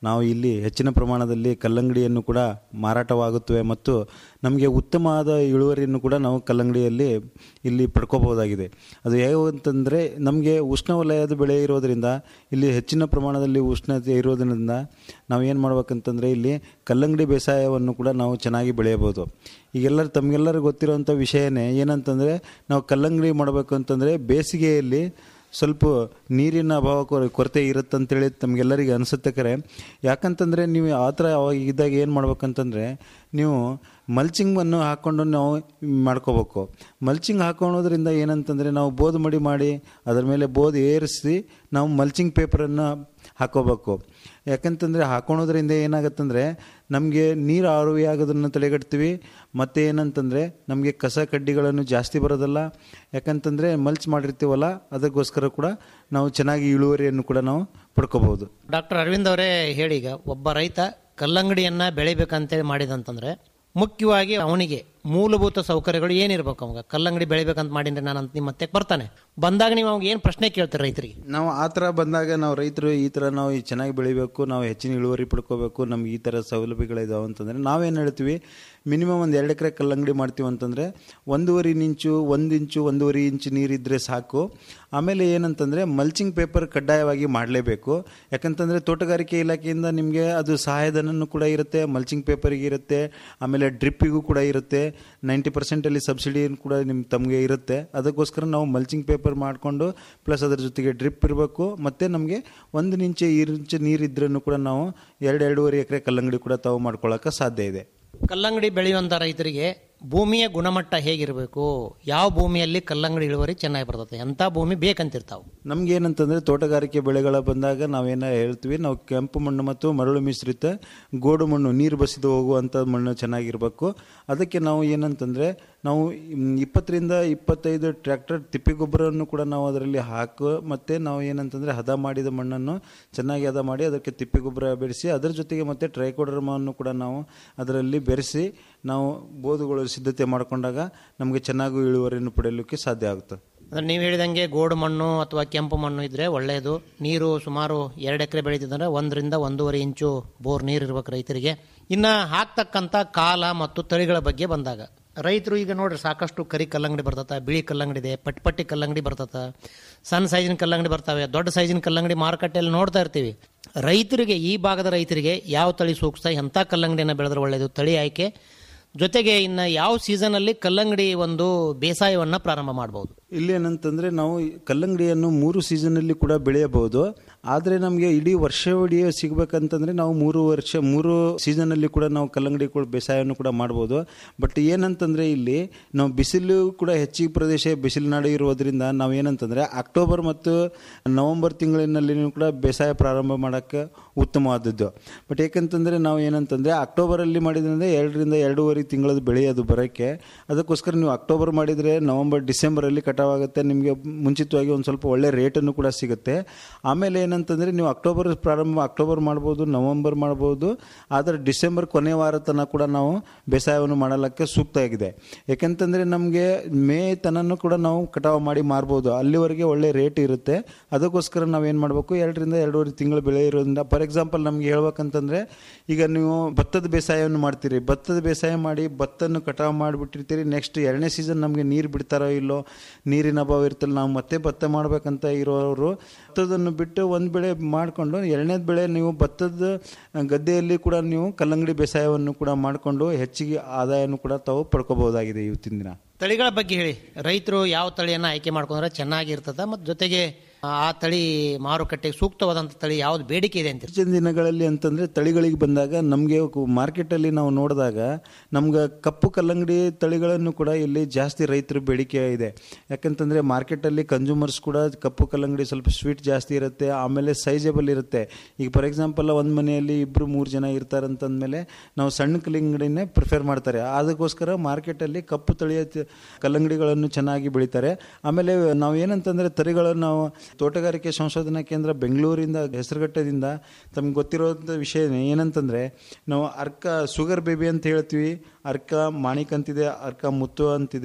ನಾವು ಇಲ್ಲಿ ಹೆಚ್ಚಿನ ಪ್ರಮಾಣದಲ್ಲಿ ಕಲ್ಲಂಗಡಿಯನ್ನು ಕೂಡ ಮಾರಾಟವಾಗುತ್ತವೆ ಮತ್ತು ನಮಗೆ ಉತ್ತಮವಾದ ಇಳುವರಿಯನ್ನು ಕೂಡ ನಾವು ಕಲ್ಲಂಗಡಿಯಲ್ಲಿ ಇಲ್ಲಿ ಪಡ್ಕೋಬಹುದಾಗಿದೆ ಅದು ಹೇಗೆ ಅಂತಂದರೆ ನಮಗೆ ಉಷ್ಣವಲಯದ ಬೆಳೆ ಇರೋದರಿಂದ ಇಲ್ಲಿ ಹೆಚ್ಚಿನ ಪ್ರಮಾಣದಲ್ಲಿ ಉಷ್ಣತೆ ಇರೋದ್ರಿಂದ ನಾವು ಏನು ಮಾಡ್ಬೇಕಂತಂದರೆ ಇಲ್ಲಿ ಕಲ್ಲಂಗಡಿ ಬೇಸಾಯವನ್ನು ಕೂಡ ನಾವು ಚೆನ್ನಾಗಿ ಬೆಳೆಯಬಹುದು ಈಗೆಲ್ಲರೂ ತಮಗೆಲ್ಲರಿಗೂ ಗೊತ್ತಿರುವಂಥ ವಿಷಯನೇ ಏನಂತಂದರೆ ನಾವು ಕಲ್ಲಂಗಡಿ ಮಾಡಬೇಕು ಅಂತಂದರೆ ಬೇಸಿಗೆಯಲ್ಲಿ ಸ್ವಲ್ಪ ನೀರಿನ ಅಭಾವ ಕೊರ- ಕೊರತೆ ಇರುತ್ತಂತೇಳಿ ತಮಗೆಲ್ಲರಿಗೆ ಅನಿಸುತ್ತೆ ಕರೆ ಯಾಕಂತಂದರೆ ನೀವು ಆ ಥರ ಅವಾಗ ಇದ್ದಾಗ ಏನು ಮಾಡ್ಬೇಕಂತಂದರೆ ನೀವು ಮಲ್ಚಿಂಗನ್ನು ಹಾಕ್ಕೊಂಡು ನಾವು ಮಾಡ್ಕೋಬೇಕು ಮಲ್ಚಿಂಗ್ ಹಾಕೊಳ್ಳೋದ್ರಿಂದ ಏನಂತಂದರೆ ನಾವು ಬೋದು ಮಡಿ ಮಾಡಿ ಅದರ ಮೇಲೆ ಬೋದು ಏರಿಸಿ ನಾವು ಮಲ್ಚಿಂಗ್ ಪೇಪರನ್ನು ಹಾಕೋಬೇಕು ಯಾಕಂತಂದರೆ ಹಾಕೊಳೋದ್ರಿಂದ ಏನಾಗುತ್ತಂದರೆ ನಮಗೆ ನೀರು ಆರುವಿ ಆಗೋದನ್ನು ತಡೆಗಟ್ತೀವಿ ಮತ್ತು ಏನಂತಂದರೆ ನಮಗೆ ಕಸ ಕಡ್ಡಿಗಳನ್ನು ಜಾಸ್ತಿ ಬರೋದಲ್ಲ ಯಾಕಂತಂದರೆ ಮಲ್ಚ್ ಮಾಡಿರ್ತೀವಲ್ಲ ಅದಕ್ಕೋಸ್ಕರ ಕೂಡ ನಾವು ಚೆನ್ನಾಗಿ ಇಳುವರಿಯನ್ನು ಕೂಡ ನಾವು ಪಡ್ಕೋಬಹುದು ಡಾಕ್ಟರ್ ಅರವಿಂದ್ ಅವರೇ ಹೇಳಿ ಈಗ ಒಬ್ಬ ರೈತ ಕಲ್ಲಂಗಡಿಯನ್ನ ಬೆಳಿಬೇಕಂತೇಳಿ ಮಾಡಿದಂತಂದ್ರೆ ಮುಖ್ಯವಾಗಿ ಅವನಿಗೆ ಮೂಲಭೂತ ಸೌಕರ್ಯಗಳು ಏನಿರ್ಬೇಕು ಅವಾಗ ಕಲ್ಲಂಗಡಿ ಬೆಳಿಬೇಕಂತ ಮಾಡಿದ್ರೆ ನಾನು ಅಂತ ನಿಮ್ಮ ಮತ್ತೆ ಬರ್ತಾನೆ ಬಂದಾಗ ನೀವು ಅವಾಗ ಏನು ಪ್ರಶ್ನೆ ಕೇಳ್ತೀರಿ ರೈತರಿಗೆ ನಾವು ಆ ಥರ ಬಂದಾಗ ನಾವು ರೈತರು ಈ ಥರ ನಾವು ಈ ಚೆನ್ನಾಗಿ ಬೆಳಿಬೇಕು ನಾವು ಹೆಚ್ಚಿನ ಇಳುವರಿ ಪಡ್ಕೋಬೇಕು ನಮ್ಗೆ ಈ ಥರ ಸೌಲಭ್ಯಗಳಿದಾವೆ ಅಂತಂದರೆ ನಾವೇನು ಹೇಳ್ತೀವಿ ಮಿನಿಮಮ್ ಒಂದು ಎರಡು ಎಕರೆ ಕಲ್ಲಂಗಡಿ ಮಾಡ್ತೀವಿ ಅಂತಂದರೆ ಒಂದೂವರೆ ಇಂಚು ಒಂದು ಇಂಚು ಒಂದೂವರೆ ಇಂಚು ನೀರಿದ್ದರೆ ಸಾಕು ಆಮೇಲೆ ಏನಂತಂದರೆ ಮಲ್ಚಿಂಗ್ ಪೇಪರ್ ಕಡ್ಡಾಯವಾಗಿ ಮಾಡಲೇಬೇಕು ಯಾಕಂತಂದರೆ ತೋಟಗಾರಿಕೆ ಇಲಾಖೆಯಿಂದ ನಿಮಗೆ ಅದು ಸಹಾಯಧನನೂ ಕೂಡ ಇರುತ್ತೆ ಮಲ್ಚಿಂಗ್ ಪೇಪರಿಗೆ ಇರುತ್ತೆ ಆಮೇಲೆ ಡ್ರಿಪ್ಪಿಗೂ ಕೂಡ ಇರುತ್ತೆ ನೈಂಟಿ ಪರ್ಸೆಂಟಲ್ಲಿ ಸಬ್ಸಿಡಿ ಕೂಡ ನಿಮ್ಮ ತಮಗೆ ಇರುತ್ತೆ ಅದಕ್ಕೋಸ್ಕರ ನಾವು ಮಲ್ಚಿಂಗ್ ಪೇಪರ್ ಮಾಡಿಕೊಂಡು ಪ್ಲಸ್ ಅದರ ಜೊತೆಗೆ ಡ್ರಿಪ್ ಇರಬೇಕು ಮತ್ತು ನಮಗೆ ಒಂದು ಇಂಚು ಇಂಚು ನೀರಿದ್ರೂ ಕೂಡ ನಾವು ಎರಡು ಎರಡೂವರೆ ಎಕರೆ ಕಲ್ಲಂಗಡಿ ಕೂಡ ತಾವು ಮಾಡ್ಕೊಳ್ಳೋಕೆ ಸಾಧ್ಯ ಇದೆ ಕಲ್ಲಂಗಡಿ ಬೆಳೆಯುವಂಥ ರೈತರಿಗೆ ಭೂಮಿಯ ಗುಣಮಟ್ಟ ಹೇಗಿರಬೇಕು ಯಾವ ಭೂಮಿಯಲ್ಲಿ ಕಲ್ಲಂಗಡಿ ಇಳುವರಿ ಚೆನ್ನಾಗಿ ಬರ್ತದೆ ಎಂಥ ಭೂಮಿ ಬೇಕಂತಿರ್ತಾವೆ ನಮ್ಗೆ ಏನಂತಂದ್ರೆ ತೋಟಗಾರಿಕೆ ಬೆಳೆಗಳ ಬಂದಾಗ ನಾವೇನ ಹೇಳ್ತೀವಿ ನಾವು ಕೆಂಪು ಮಣ್ಣು ಮತ್ತು ಮರಳು ಮಿಶ್ರಿತ ಗೋಡು ಮಣ್ಣು ನೀರು ಬಸಿದು ಹೋಗುವಂಥ ಮಣ್ಣು ಚೆನ್ನಾಗಿರ್ಬೇಕು ಅದಕ್ಕೆ ನಾವು ಏನಂತಂದ್ರೆ ನಾವು ಮ್, ಇಪ್ಪತ್ತರಿಂದ ಇಪ್ಪತ್ತೈದು ಟ್ರ್ಯಾಕ್ಟರ್ ತಿಪ್ಪಿಗೊಬ್ಬರವನ್ನು ಕೂಡ ನಾವು ಅದರಲ್ಲಿ ಹಾಕು ಮತ್ತೆ ನಾವು ಏನಂತಂದ್ರೆ ಹದ ಮಾಡಿದ ಮಣ್ಣನ್ನು ಚೆನ್ನಾಗಿ ಹದ ಮಾಡಿ ಅದಕ್ಕೆ ತಿಪ್ಪಿಗೊಬ್ಬರ ಬೆರೆಸಿ ಅದರ ಜೊತೆಗೆ ಮತ್ತೆ ಟ್ರೈಕೋಡರ್ಮವನ್ನು ಕೂಡ ನಾವು ಅದರಲ್ಲಿ ಬೆರೆಸಿ ನಾವು ಬೋಧುಗಳು ಸಿದ್ಧತೆ ಮಾಡಿಕೊಂಡಾಗ ನಮಗೆ ಚೆನ್ನಾಗಿ ಇಳುವರಿಯನ್ನು ಪಡೆಯಲಿಕ್ಕೆ ಸಾಧ್ಯ ಆಗುತ್ತೆ ಅಂದ್ರೆ ನೀವು ಹೇಳಿದಂಗೆ ಗೋಡು ಮಣ್ಣು ಅಥವಾ ಕೆಂಪು ಮಣ್ಣು ಇದ್ರೆ ಒಳ್ಳೆಯದು ನೀರು ಸುಮಾರು ಎರಡು ಎಕರೆ ಬೆಳೀತಿದ್ರೆ ಒಂದರಿಂದ ಒಂದೂವರೆ ಇಂಚು ಬೋರ್ ನೀರು ಇರ್ಬೇಕು ರೈತರಿಗೆ ಇನ್ನ ಹಾಕ್ತಕ್ಕಂಥ ಕಾಲ ಮತ್ತು ತಳಿಗಳ ಬಗ್ಗೆ ಬಂದಾಗ ರೈತರು ಈಗ ನೋಡ್ರಿ ಸಾಕಷ್ಟು ಕರಿ ಕಲ್ಲಂಗಡಿ ಬರ್ತತ ಬಿಳಿ ಕಲ್ಲಂಗಡಿ ಇದೆ ಪಟ್ಪಟ್ಟಿ ಕಲ್ಲಂಗಡಿ ಬರ್ತತ ಸಣ್ಣ ಸೈಜಿನ ಕಲ್ಲಂಗಡಿ ಬರ್ತವೆ ದೊಡ್ಡ ಸೈಜಿನ ಕಲ್ಲಂಗಡಿ ಮಾರುಕಟ್ಟೆಯಲ್ಲಿ ನೋಡ್ತಾ ಇರ್ತೀವಿ ರೈತರಿಗೆ ಈ ಭಾಗದ ರೈತರಿಗೆ ಯಾವ ತಳಿ ಸೂಕ್ತ ಎಂಥ ಕಲ್ಲಂಗಡಿಯನ್ನು ಬೆಳೆದ್ರೆ ಒಳ್ಳೆಯದು ತಳಿ ಆಯ್ಕೆ ಜೊತೆಗೆ ಇನ್ನು ಯಾವ ಸೀಸನಲ್ಲಿ ಕಲ್ಲಂಗಡಿ ಒಂದು ಬೇಸಾಯವನ್ನು ಪ್ರಾರಂಭ ಮಾಡಬಹುದು ಇಲ್ಲಿ ಏನಂತಂದ್ರೆ ನಾವು ಈ ಕಲ್ಲಂಗಡಿಯನ್ನು ಮೂರು ಸೀಸನಲ್ಲಿ ಕೂಡ ಬೆಳೆಯಬಹುದು ಆದರೆ ನಮಗೆ ಇಡೀ ವರ್ಷವಿಡೀ ಸಿಗ್ಬೇಕಂತಂದ್ರೆ ನಾವು ಮೂರು ವರ್ಷ ಮೂರು ಸೀಸನಲ್ಲಿ ಕೂಡ ನಾವು ಕಲ್ಲಂಗಡಿ ಕೂಡ ಬೇಸಾಯವನ್ನು ಕೂಡ ಮಾಡ್ಬೋದು ಬಟ್ ಏನಂತಂದ್ರೆ ಇಲ್ಲಿ ನಾವು ಬಿಸಿಲು ಕೂಡ ಹೆಚ್ಚಿಗೆ ಪ್ರದೇಶ ಬಿಸಿಲುನಾಡು ಇರೋದ್ರಿಂದ ನಾವು ಏನಂತಂದ್ರೆ ಅಕ್ಟೋಬರ್ ಮತ್ತು ನವೆಂಬರ್ ತಿಂಗಳಿನಲ್ಲಿ ಕೂಡ ಬೇಸಾಯ ಪ್ರಾರಂಭ ಮಾಡೋಕ್ಕೆ ಉತ್ತಮವಾದದ್ದು ಬಟ್ ಏಕೆಂತಂದ್ರೆ ನಾವು ಏನಂತಂದ್ರೆ ಅಕ್ಟೋಬರಲ್ಲಿ ಮಾಡಿದ್ರಿಂದ ಎರಡರಿಂದ ಎರಡೂವರೆ ತಿಂಗಳದ ಬೆಳೆ ಅದು ಬರೋಕ್ಕೆ ಅದಕ್ಕೋಸ್ಕರ ನೀವು ಅಕ್ಟೋಬರ್ ಮಾಡಿದರೆ ನವೆಂಬರ್ ಡಿಸೆಂಬರಲ್ಲಿ ಕಟಾವಾಗುತ್ತೆ ನಿಮಗೆ ಮುಂಚಿತವಾಗಿ ಒಂದು ಸ್ವಲ್ಪ ಒಳ್ಳೆ ರೇಟನ್ನು ಕೂಡ ಸಿಗುತ್ತೆ ಆಮೇಲೆ ಏನಂತಂದರೆ ನೀವು ಅಕ್ಟೋಬರ್ ಪ್ರಾರಂಭ ಅಕ್ಟೋಬರ್ ಮಾಡ್ಬೋದು ನವೆಂಬರ್ ಮಾಡ್ಬೋದು ಆದರೆ ಡಿಸೆಂಬರ್ ಕೊನೆ ವಾರ ತನಕ ಕೂಡ ನಾವು ಬೇಸಾಯವನ್ನು ಮಾಡಲಿಕ್ಕೆ ಸೂಕ್ತ ಆಗಿದೆ ಯಾಕೆಂತಂದರೆ ನಮಗೆ ಮೇ ತನಕ ಕೂಡ ನಾವು ಕಟಾವು ಮಾಡಿ ಮಾರ್ಬೋದು ಅಲ್ಲಿವರೆಗೆ ಒಳ್ಳೆ ರೇಟ್ ಇರುತ್ತೆ ಅದಕ್ಕೋಸ್ಕರ ನಾವೇನು ಮಾಡಬೇಕು ಎರಡರಿಂದ ಎರಡೂವರೆ ತಿಂಗಳು ಬೆಳೆ ಇರೋದ್ರಿಂದ ಫಾರ್ ಎಕ್ಸಾಂಪಲ್ ನಮ್ಗೆ ಹೇಳ್ಬೇಕಂತಂದರೆ ಈಗ ನೀವು ಭತ್ತದ ಬೇಸಾಯವನ್ನು ಮಾಡ್ತೀರಿ ಭತ್ತದ ಬೇಸಾಯ ಮಾಡಿ ಭತ್ತನ್ನು ಕಟಾವು ಮಾಡಿಬಿಟ್ಟಿರ್ತೀರಿ ನೆಕ್ಸ್ಟ್ ಎರಡನೇ ಸೀಸನ್ ನಮಗೆ ನೀರು ಬಿಡ್ತಾರೋ ಇಲ್ಲೋ ನೀರಿನ ಅಭಾವ ಇರ್ತಲ್ಲ ನಾವು ಮತ್ತೆ ಭತ್ತ ಮಾಡ್ಬೇಕಂತ ಇರೋರು ಭತ್ತದನ್ನು ಬಿಟ್ಟು ಒಂದು ಬೆಳೆ ಮಾಡಿಕೊಂಡು ಎರಡನೇದು ಬೆಳೆ ನೀವು ಭತ್ತದ ಗದ್ದೆಯಲ್ಲಿ ಕೂಡ ನೀವು ಕಲ್ಲಂಗಡಿ ಬೇಸಾಯವನ್ನು ಕೂಡ ಮಾಡಿಕೊಂಡು ಹೆಚ್ಚಿಗೆ ಆದಾಯನೂ ಕೂಡ ತಾವು ಪಡ್ಕೋಬಹುದಾಗಿದೆ ಇವತ್ತಿನ ದಿನ ತಳಿಗಳ ಬಗ್ಗೆ ಹೇಳಿ ರೈತರು ಯಾವ ತಳಿಯನ್ನು ಆಯ್ಕೆ ಮಾಡ್ಕೊಂಡ್ರೆ ಚೆನ್ನಾಗಿರ್ತದ ಮತ್ತು ಜೊತೆಗೆ ಆ ತಳಿ ಮಾರುಕಟ್ಟೆಗೆ ಸೂಕ್ತವಾದಂಥ ತಳಿ ಯಾವ್ದು ಬೇಡಿಕೆ ಇದೆ ಅಂತ ಇತ್ತೀಚಿನ ದಿನಗಳಲ್ಲಿ ಅಂತಂದ್ರೆ ತಳಿಗಳಿಗೆ ಬಂದಾಗ ನಮಗೆ ಮಾರ್ಕೆಟಲ್ಲಿ ನಾವು ನೋಡಿದಾಗ ನಮ್ಗೆ ಕಪ್ಪು ಕಲ್ಲಂಗಡಿ ತಳಿಗಳನ್ನು ಕೂಡ ಇಲ್ಲಿ ಜಾಸ್ತಿ ರೈತರ ಬೇಡಿಕೆ ಇದೆ ಯಾಕಂತಂದ್ರೆ ಮಾರ್ಕೆಟಲ್ಲಿ ಕನ್ಸ್ಯೂಮರ್ಸ್ ಕೂಡ ಕಪ್ಪು ಕಲ್ಲಂಗಡಿ ಸ್ವಲ್ಪ ಸ್ವೀಟ್ ಜಾಸ್ತಿ ಇರುತ್ತೆ ಆಮೇಲೆ ಸೈಜಬಲ್ ಇರುತ್ತೆ ಈಗ ಫಾರ್ ಎಕ್ಸಾಂಪಲ್ ಒಂದು ಮನೆಯಲ್ಲಿ ಇಬ್ರು ಮೂರು ಜನ ಇರ್ತಾರೆ ಅಂತಂದ್ಮೇಲೆ ನಾವು ಸಣ್ಣ ಕಲ್ಲಂಗಡಿನೇ ಪ್ರಿಫರ್ ಮಾಡ್ತಾರೆ ಅದಕ್ಕೋಸ್ಕರ ಮಾರ್ಕೆಟಲ್ಲಿ ಕಪ್ಪು ತಳಿಯ ತ- ಕಲ್ಲಂಗಡಿಗಳನ್ನು ಚೆನ್ನಾಗಿ ಬೆಳಿತಾರೆ ಆಮೇಲೆ ನಾವು ಏನಂತಂದ್ರೆ ತಳಿಗಳನ್ನು ನಾವು ತೋಟಗಾರಿಕೆ ಸಂಶೋಧನಾ ಕೇಂದ್ರ ಬೆಂಗಳೂರಿಂದ ಹೆಸರುಘಟ್ಟದಿಂದ ತಮ್ಗೆ ಗೊತ್ತಿರೋಂಥ ವಿಷಯ ಏನಂತಂದ್ರೆ ನಾವು ಅರ್ಕ ಶುಗರ್ ಬೇಬಿ ಅಂತ ಹೇಳ್ತೀವಿ ಅರ್ಕ ಮಾಣಿಕ್ ಅಂತಿದೆ ಅರ್ಕ ಮುತ್ತು ಅಂತಿದೆ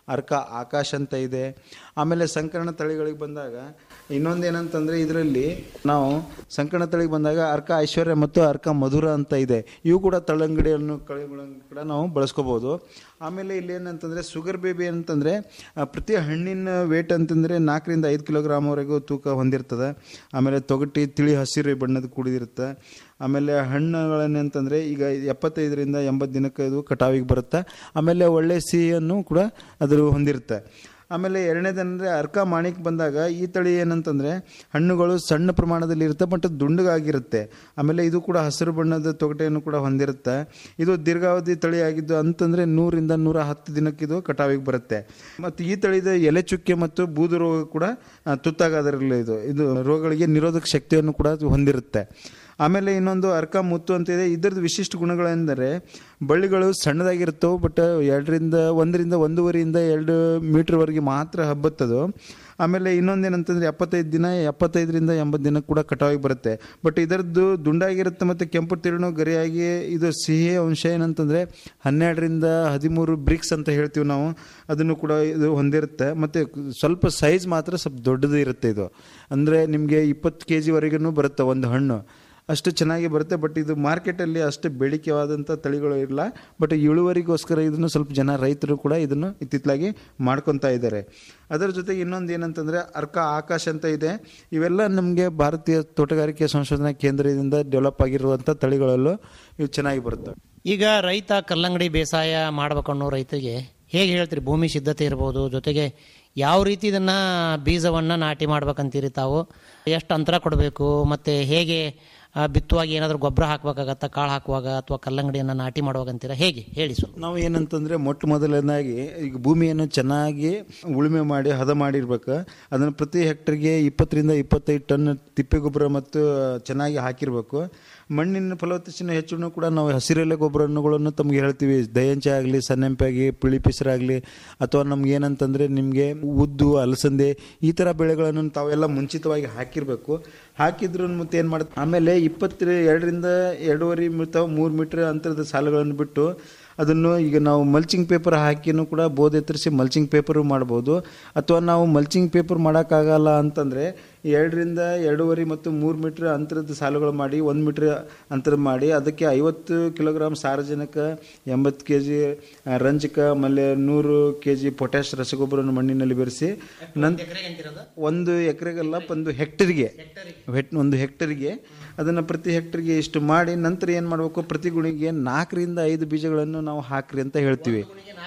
ಅರ್ಕ ಆಕಾಶ್ ಅಂತ ಇದೆ ಆಮೇಲೆ ಸಂಕರಣ ತಳಿಗಳಿಗೆ ಬಂದಾಗ ಇನ್ನೊಂದೇನಂತಂದ್ರೆ ಇದರಲ್ಲಿ ನಾವು ಸಂಕರಣ ತಳಿಗೆ ಬಂದಾಗ ಅರ್ಕ ಐಶ್ವರ್ಯ ಮತ್ತು ಅರ್ಕ ಮಧುರ ಅಂತ ಇದೆ ಇವು ಕೂಡ ತಳಂಗಡಿಯನ್ನು ಕಳೆಗಳನ್ನು ಕೂಡ ನಾವು ಬಳಸ್ಕೋಬಹುದು ಆಮೇಲೆ ಇಲ್ಲಿ ಏನಂತಂದ್ರೆ ಶುಗರ್ ಬೇಬಿ ಅಂತಂದ್ರೆ ಆ, ಪ್ರತಿ ಹಣ್ಣಿನ ವೇಟ್ ಅಂತಂದ್ರೆ ನಾಲ್ಕರಿಂದ ಐದು ಕಿಲೋಗ್ರಾಮ್ವರೆಗೂ ತೂಕ ಹೊಂದಿರ್ತದೆ ಆಮೇಲೆ ತೊಗಟಿ ತಿಳಿ ಹಸಿರು ಬಣ್ಣದ ಕೂಡಿದಿರುತ್ತೆ ಆಮೇಲೆ ಹಣ್ಣುಗಳನ್ನ ಅಂತಂದ್ರೆ ಈಗ ಎಪ್ಪತ್ತೈದರಿಂದ ಎಂಬತ್ತು ದಿನಕ್ಕೆ ಇದು ಕಟಾವಿಗೆ ಬರುತ್ತೆ ಆಮೇಲೆ ಒಳ್ಳೆ ಸಿಹಿಯನ್ನು ಕೂಡ ಅದ್ರ ಹೊಂದಿರುತ್ತೆ ಆಮೇಲೆ ಎರಡನೇದಂದ್ರೆ ಅರ್ಕ ಮಾಣಿಕ್ ಬಂದಾಗ ಈ ತಳಿ ಏನಂತಂದ್ರೆ ಹಣ್ಣುಗಳು ಸಣ್ಣ ಪ್ರಮಾಣದಲ್ಲಿ ಇರುತ್ತೆ ಬಟ್ ದುಂಡಗಾಗಿರುತ್ತೆ ಆಮೇಲೆ ಇದು ಕೂಡ ಹಸಿರು ಬಣ್ಣದ ತೊಗಟೆಯನ್ನು ಕೂಡ ಹೊಂದಿರುತ್ತೆ ಇದು ದೀರ್ಘಾವಧಿ ತಳಿ ಆಗಿದ್ದು ಅಂತಂದ್ರೆ ನೂರಿಂದ ನೂರ ಹತ್ತು ದಿನಕ್ಕೆ ಇದು ಕಟಾವಿಗೆ ಬರುತ್ತೆ ಮತ್ತು ಈ ತಳಿದ ಎಲೆ ಚುಕ್ಕೆ ಮತ್ತು ಬೂದು ರೋಗ ಕೂಡ ಆ, ತುತ್ತಾಗೋದಿರಲಿಲ್ಲ ಇದು ಇದು ರೋಗಗಳಿಗೆ ನಿರೋಧಕ ಶಕ್ತಿಯನ್ನು ಕೂಡ ಅದು ಹೊಂದಿರುತ್ತೆ ಆಮೇಲೆ ಇನ್ನೊಂದು ಅರ್ಕ ಮುತ್ತು ಅಂತ ಇದೆ ಇದರದ್ದು ವಿಶಿಷ್ಟ ಗುಣಗಳೆಂದರೆ ಬಳ್ಳಿಗಳು ಸಣ್ಣದಾಗಿರ್ತವೆ ಬಟ್ ಎರಡರಿಂದ ಒಂದರಿಂದ ಒಂದೂವರೆಯಿಂದ ಎರಡು ಮೀಟರ್ವರೆಗೆ ಮಾತ್ರ ಹಬ್ಬತ್ತದು ಆಮೇಲೆ ಇನ್ನೊಂದೇನಂತಂದ್ರೆ ಎಪ್ಪತ್ತೈದು ದಿನ ಎಪ್ಪತ್ತೈದರಿಂದ ಎಂಬತ್ತು ದಿನ ಕೂಡ ಕಟಾವಿಗೆ ಬರುತ್ತೆ ಬಟ್ ಇದರದ್ದು ದುಂಡಾಗಿರುತ್ತೆ ಮತ್ತು ಕೆಂಪು ತಿರುಳು ಗರಿಯಾಗಿ ಇದು ಸಿಹಿ ಅಂಶ ಏನಂತಂದರೆ ಹನ್ನೆರಡರಿಂದ ಹದಿಮೂರು ಬ್ರಿಕ್ಸ್ ಅಂತ ಹೇಳ್ತೀವಿ ನಾವು ಅದನ್ನು ಕೂಡ ಇದು ಹೊಂದಿರುತ್ತೆ ಮತ್ತು ಸ್ವಲ್ಪ ಸೈಜ್ ಮಾತ್ರ ಸ್ವಲ್ಪ ದೊಡ್ಡದು ಇರುತ್ತೆ ಇದು ಅಂದರೆ ನಿಮಗೆ ಇಪ್ಪತ್ತು ಕೆ ಜಿವರೆಗೂ ಬರುತ್ತೆ ಒಂದು ಹಣ್ಣು ಅಷ್ಟು ಚೆನ್ನಾಗಿ ಬರುತ್ತೆ ಬಟ್ ಇದು ಮಾರ್ಕೆಟಲ್ಲಿ ಅಷ್ಟು ಬೇಡಿಕೆವಾದಂಥ ತಳಿಗಳು ಇಲ್ಲ ಬಟ್ ಇಳುವರಿಗೋಸ್ಕರ ಇದನ್ನು ಸ್ವಲ್ಪ ಜನ ರೈತರು ಕೂಡ ಇದನ್ನು ಇತ್ತಿತ್ತಲಾಗಿ ಮಾಡ್ಕೊತಾ ಇದ್ದಾರೆ ಅದರ ಜೊತೆಗೆ ಇನ್ನೊಂದು ಏನಂತಂದರೆ ಅರ್ಕ ಆಕಾಶ ಅಂತ ಇದೆ ಇವೆಲ್ಲ ನಮಗೆ ಭಾರತೀಯ ತೋಟಗಾರಿಕೆ ಸಂಶೋಧನಾ ಕೇಂದ್ರದಿಂದ ಡೆವಲಪ್ ಆಗಿರುವಂಥ ತಳಿಗಳಲ್ಲೂ ಇವು ಚೆನ್ನಾಗಿ ಬರುತ್ತೆ ಈಗ ರೈತ ಕಲ್ಲಂಗಡಿ ಬೇಸಾಯ ಮಾಡ್ಬೇಕನ್ನೋ ರೈತರಿಗೆ ಹೇಗೆ ಹೇಳ್ತೀರಿ ಭೂಮಿ ಸಿದ್ಧತೆ ಇರ್ಬೋದು ಜೊತೆಗೆ ಯಾವ ರೀತಿ ಇದನ್ನ ಬೀಜವನ್ನ ನಾಟಿ ಮಾಡ್ಬೇಕಂತೀರಿ ತಾವು ಎಷ್ಟು ಅಂತರ ಕೊಡಬೇಕು ಮತ್ತೆ ಹೇಗೆ ಆ, ಬಿತ್ತುವಾಗ ಏನಾದರೂ ಗೊಬ್ಬರ ಹಾಕ್ಬೇಕಾಗತ್ತಾ ಕಾಳು ಹಾಕುವಾಗ ಅಥವಾ ಕಲ್ಲಂಗಡಿಯನ್ನು ನಾಟಿ ಮಾಡುವಾಗ ಅಂತೀರಾ ಹೇಗೆ ಹೇಳಿ ಸ್ವಲ್ಪ ನಾವು ಏನಂತಂದ್ರೆ ಮೊಟ್ಟ ಮೊದಲನೇದಾಗಿ ಈಗ ಭೂಮಿಯನ್ನು ಚೆನ್ನಾಗಿ ಉಳುಮೆ ಮಾಡಿ ಹದ ಮಾಡಿರ್ಬೇಕು ಅದನ್ನು ಪ್ರತಿ ಹೆಕ್ಟರ್ಗೆ ಇಪ್ಪತ್ತರಿಂದ ಇಪ್ಪತ್ತೈದು ಟನ್ ತಿಪ್ಪೆ ಗೊಬ್ಬರ ಮತ್ತು ಚೆನ್ನಾಗಿ ಹಾಕಿರ್ಬೇಕು ಮಣ್ಣಿನ ಫಲವತ್ತತೆಯನ್ನು ಹೆಚ್ಚು ಕೂಡ ನಾವು ಹಸಿರೆಲೆ ಗೊಬ್ಬರಗಳನ್ನು ತಮ್ಗೆ ಹೇಳ್ತೀವಿ ದಯಂಚೆ ಆಗಲಿ ಸನ್ನೆಂಪೆ ಆಗಿ ಪಿಳಿ ಪಿಸರಾಗಲಿ ಅಥವಾ ನಮ್ಗೆ ಏನಂತಂದ್ರೆ ನಿಮಗೆ ಉದ್ದು ಅಲಸಂದೆ ಈ ಥರ ಬೆಳೆಗಳನ್ನು ತಾವೆಲ್ಲ ಮುಂಚಿತವಾಗಿ ಹಾಕಿರಬೇಕು ಹಾಕಿದ್ರು ಮತ್ತೆ ಏನು ಮಾಡುತ್ತೆ ಆಮೇಲೆ ಇಪ್ಪತ್ತ ಎರಡರಿಂದ ಎರಡೂವರೆ ಅಥವಾ ಮೂರು ಮೀಟರ್ ಅಂತರದ ಸಾಲುಗಳನ್ನು ಬಿಟ್ಟು ಅದನ್ನು ಈಗ ನಾವು ಮಲ್ಚಿಂಗ್ ಪೇಪರ್ ಹಾಕಿನೂ ಕೂಡ ಬೋಧ್ ಎತ್ತರಿಸಿ ಮಲ್ಚಿಂಗ್ ಪೇಪರು ಮಾಡ್ಬೋದು ಅಥವಾ ನಾವು ಮಲ್ಚಿಂಗ್ ಪೇಪರ್ ಮಾಡೋಕ್ಕಾಗಲ್ಲ ಅಂತಂದರೆ ಎರಡರಿಂದ ಎರಡೂವರೆ ಮತ್ತು ಮೂರು ಮೀಟ್ರ್ ಅಂತರದ ಸಾಲುಗಳು ಮಾಡಿ ಒಂದು ಮೀಟ್ರ್ ಅಂತರ ಮಾಡಿ ಅದಕ್ಕೆ ಐವತ್ತು ಕಿಲೋಗ್ರಾಮ್ ಸಾರಜನಕ ಎಂಬತ್ತು ಕೆ ಜಿ ರಂಜಕ ಆಮೇಲೆ ನೂರು ಕೆ ಜಿ ಪೊಟ್ಯಾಶ್ ರಸಗೊಬ್ಬರವನ್ನು ಮಣ್ಣಿನಲ್ಲಿ ಬೆರೆಸಿ ನಂತರ ಒಂದು ಎಕರೆಗೆಲ್ಲ ಒಂದು ಹೆಕ್ಟರ್ಗೆ ಹೆಟ್- ಒಂದು ಹೆಕ್ಟರ್ಗೆ ಅದನ್ನು ಪ್ರತಿ ಹೆಕ್ಟರ್ಗೆ ಇಷ್ಟು ಮಾಡಿ ನಂತರ ಏನು ಮಾಡಬೇಕು ಪ್ರತಿ ಗುಣಿಗೆ ನಾಲ್ಕರಿಂದ ಐದು ಬೀಜಗಳನ್ನು ನಾವು ಹಾಕ್ರಿ ಅಂತ ಹೇಳ್ತೀವಿ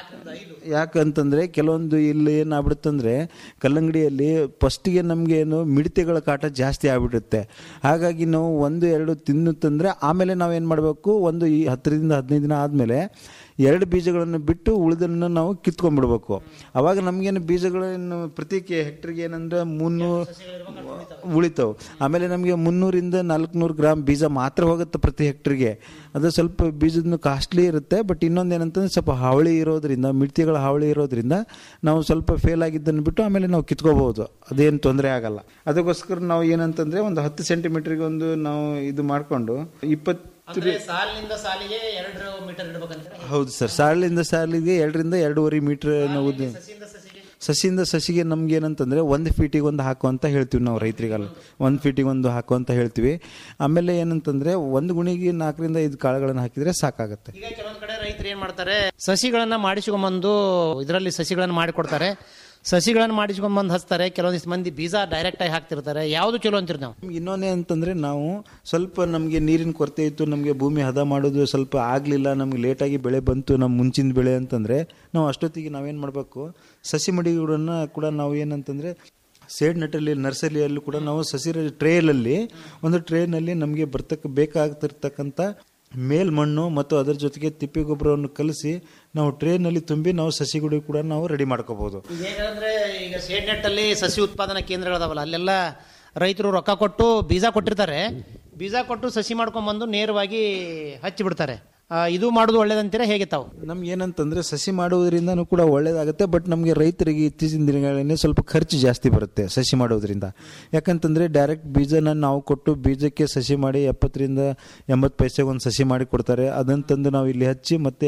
ಯಾಕಂತಂದ್ರೆ ಕೆಲವೊಂದು ಇಲ್ಲಿ ಏನಾಗ್ಬಿಡುತ್ತಂದ್ರೆ ಕಲ್ಲಂಗಡಿಯಲ್ಲಿ ಫಸ್ಟಿಗೆ ನಮ್ಗೆ ಏನು ಮಿಡತೆಗಳ ಕಾಟ ಜಾಸ್ತಿ ಆಗ್ಬಿಡುತ್ತೆ ಹಾಗಾಗಿ ನಾವು ಒಂದು ಎರಡು ತಿನ್ನುತ್ತಂದ್ರೆ ಆಮೇಲೆ ನಾವೇನು ಮಾಡಬೇಕು ಒಂದು ಈ ಹತ್ತರಿಂದ ಹದಿನೈದು ದಿನ ಆದಮೇಲೆ ಎರಡು ಬೀಜಗಳನ್ನು ಬಿಟ್ಟು ಉಳಿದನ್ನು ನಾವು ಕಿತ್ಕೊಂಡ್ಬಿಡ್ಬೇಕು ಅವಾಗ ನಮಗೇನು ಬೀಜಗಳನ್ನು ಪ್ರತಿ ಕೆ ಹೆಕ್ಟರ್ಗೆ ಏನಂದ್ರೆ ಮುನ್ನೂರು ಉಳಿತಾವೆ ಆಮೇಲೆ ನಮಗೆ ಮುನ್ನೂರಿಂದ ನಾಲ್ಕುನೂರು ಗ್ರಾಮ್ ಬೀಜ ಮಾತ್ರ ಹೋಗುತ್ತೆ ಪ್ರತಿ ಹೆಕ್ಟರ್ಗೆ ಅದು ಸ್ವಲ್ಪ ಬೀಜದ ಕಾಸ್ಟ್ಲಿ ಇರುತ್ತೆ ಬಟ್ ಇನ್ನೊಂದು ಏನಂತಂದ್ರೆ ಸ್ವಲ್ಪ ಹಾವಳಿ ಇರೋದ್ರಿಂದ ಮಿಡ್ತಿಗಳ ಹಾವಳಿ ಇರೋದ್ರಿಂದ ನಾವು ಸ್ವಲ್ಪ ಫೇಲ್ ಆಗಿದ್ದನ್ನು ಬಿಟ್ಟು ಆಮೇಲೆ ನಾವು ಕಿತ್ಕೋಬಹುದು ಅದೇನು ತೊಂದರೆ ಆಗಲ್ಲ ಅದಕ್ಕೋಸ್ಕರ ನಾವು ಏನಂತಂದ್ರೆ ಒಂದು ಹತ್ತು ಸೆಂಟಿಮೀಟರ್ಗೆ ಒಂದು ನಾವು ಇದು ಮಾಡಿಕೊಂಡು ಇಪ್ಪತ್ತು ಸಾಲಿನಿಂದ ಸಾಲಿಗೆ ಎರಡು ಮೀಟರ್ ಇಡಬೇಕಂತ ಹೌದು ಸರ್ ಸಾಲಿಂದ ಸಾಲಿಗೆ ಎರಡರಿಂದ ಎರಡೂವರೆ ಮೀಟರ್ ನಾವು ಉದ್ದ- ಸಸಿಯಿಂದ ಸಸಿಗೆ ನಮ್ಗೆ ಏನಂತಂದ್ರೆ ಒಂದು ಫೀಟಿಗೆ ಒಂದು ಹಾಕು ಅಂತ ಹೇಳ್ತೀವಿ ನಾವು ರೈತರಿಗಲ್ಲ ಒಂದು ಫೀಟಿಗೆ ಒಂದು ಹಾಕು ಅಂತ ಹೇಳ್ತೀವಿ ಆಮೇಲೆ ಏನಂತಂದ್ರೆ ಒಂದು ಗುಣಿಗೆ ನಾಲ್ಕರಿಂದ ಐದು ಕಾಳುಗಳನ್ನು ಹಾಕಿದ್ರೆ ಸಾಕಾಗುತ್ತೆ ಈಗ ಕೆಲವೊಂದ್ ಕಡೆ ರೈತರು ಏನ್ ಮಾಡ್ತಾರೆ ಸಸಿಗಳನ್ನ ಮಾಡಿಸ್ಕೊಂಬಂದು ಇದರಲ್ಲಿ ಸಸಿಗಳನ್ನ ಮಾಡಿಕೊಡ್ತಾರೆ ಸಸಿಗಳನ್ನ ಮಾಡಿಸ್ಕೊಂಬಂದು ಹಚ್ತಾರೆ ಕೆಲವೊಂದಿಷ್ಟು ಮಂದಿ ಬೀಜ ಡೈರೆಕ್ಟ್ ಆಗಿ ಹಾಕ್ತಿರ್ತಾರೆ ಯಾವ್ದು ಚಲೋ ಅಂತೀರಿ ನಾವು ಇನ್ನೊಂದೇ ಅಂತಂದ್ರೆ ನಾವು ಸ್ವಲ್ಪ ನಮಗೆ ನೀರಿನ ಕೊರತೆ ಇತ್ತು ನಮಗೆ ಭೂಮಿ ಹದ ಮಾಡೋದು ಸ್ವಲ್ಪ ಆಗಲಿಲ್ಲ ನಮ್ಗೆ ಲೇಟಾಗಿ ಬೆಳೆ ಬಂತು ನಮ್ಮ ಮುಂಚಿನ ಬೆಳೆ ಅಂತಂದ್ರೆ ನಾವು ಅಷ್ಟೊತ್ತಿಗೆ ನಾವೇನು ಮಾಡಬೇಕು ಸಸಿ ಮಡಿಗಳನ್ನ ಕೂಡ ನಾವು ಏನಂತಂದ್ರೆ ಸೇಡ್ ನಟ್ಟಲ್ಲಿ ನರ್ಸರಿಯಲ್ಲಿ ಕೂಡ ನಾವು ಸಸಿ ಟ್ರೇಲಲ್ಲಿ ಒಂದು ಟ್ರೇನಲ್ಲಿ ನಮಗೆ ಬರ್ತಕ್ಕ ಬೇಕಾಗ್ತಿರ್ತಕ್ಕಂಥ ಮೇಲ್ಮಣ್ಣು ಮತ್ತು ಅದರ ಜೊತೆಗೆ ತಿಪ್ಪೆ ಗೊಬ್ಬರವನ್ನು ಕಲಸಿ ನಾವು ಟ್ರೇನಲ್ಲಿ ತುಂಬಿ ನಾವು ಸಸಿಗಳು ಕೂಡ ನಾವು ರೆಡಿ ಮಾಡ್ಕೋಬಹುದು ಈಗ ಏನಂದ್ರೆ ಈಗ ಸೇಡ್ ನೆಟ್ ಅಲ್ಲಿ ಸಸಿ ಉತ್ಪಾದನಾ ಕೇಂದ್ರಗಳದಾವಲ್ಲ ಅಲ್ಲೆಲ್ಲ ರೈತರು ರೊಕ್ಕ ಕೊಟ್ಟು ಬೀಜ ಕೊಟ್ಟಿರ್ತಾರೆ ಬೀಜ ಕೊಟ್ಟು ಸಸಿ ಮಾಡ್ಕೊಂಡ್ಬಂದು ನೇರವಾಗಿ ಹಚ್ಚಿ ಬಿಡ್ತಾರೆ ಆ, ಇದು ಮಾಡೋದು ಒಳ್ಳೇದಂತೀರಾ ಹೇಗೆ ತಾವು ನಮ್ಗೆ ಏನಂತಂದ್ರೆ ಸಸಿ ಮಾಡುವುದರಿಂದನೂ ಕೂಡ ಒಳ್ಳೇದಾಗುತ್ತೆ ಬಟ್ ನಮಗೆ ರೈತರಿಗೆ ಇತ್ತೀಚಿನ ದಿನಗಳಲ್ಲಿ ಸ್ವಲ್ಪ ಖರ್ಚು ಜಾಸ್ತಿ ಬರುತ್ತೆ ಸಸಿ ಮಾಡೋದ್ರಿಂದ ಯಾಕಂತಂದ್ರೆ ಡೈರೆಕ್ಟ್ ಬೀಜನ ನಾವು ಕೊಟ್ಟು ಬೀಜಕ್ಕೆ ಸಸಿ ಮಾಡಿ ಎಪ್ಪತ್ತರಿಂದ ಎಂಬತ್ತು ಪೈಸೆಗೆ ಒಂದು ಸಸಿ ಮಾಡಿ ಕೊಡ್ತಾರೆ ಅದನ್ನು ತಂದು ನಾವು ಇಲ್ಲಿ ಹಚ್ಚಿ ಮತ್ತೆ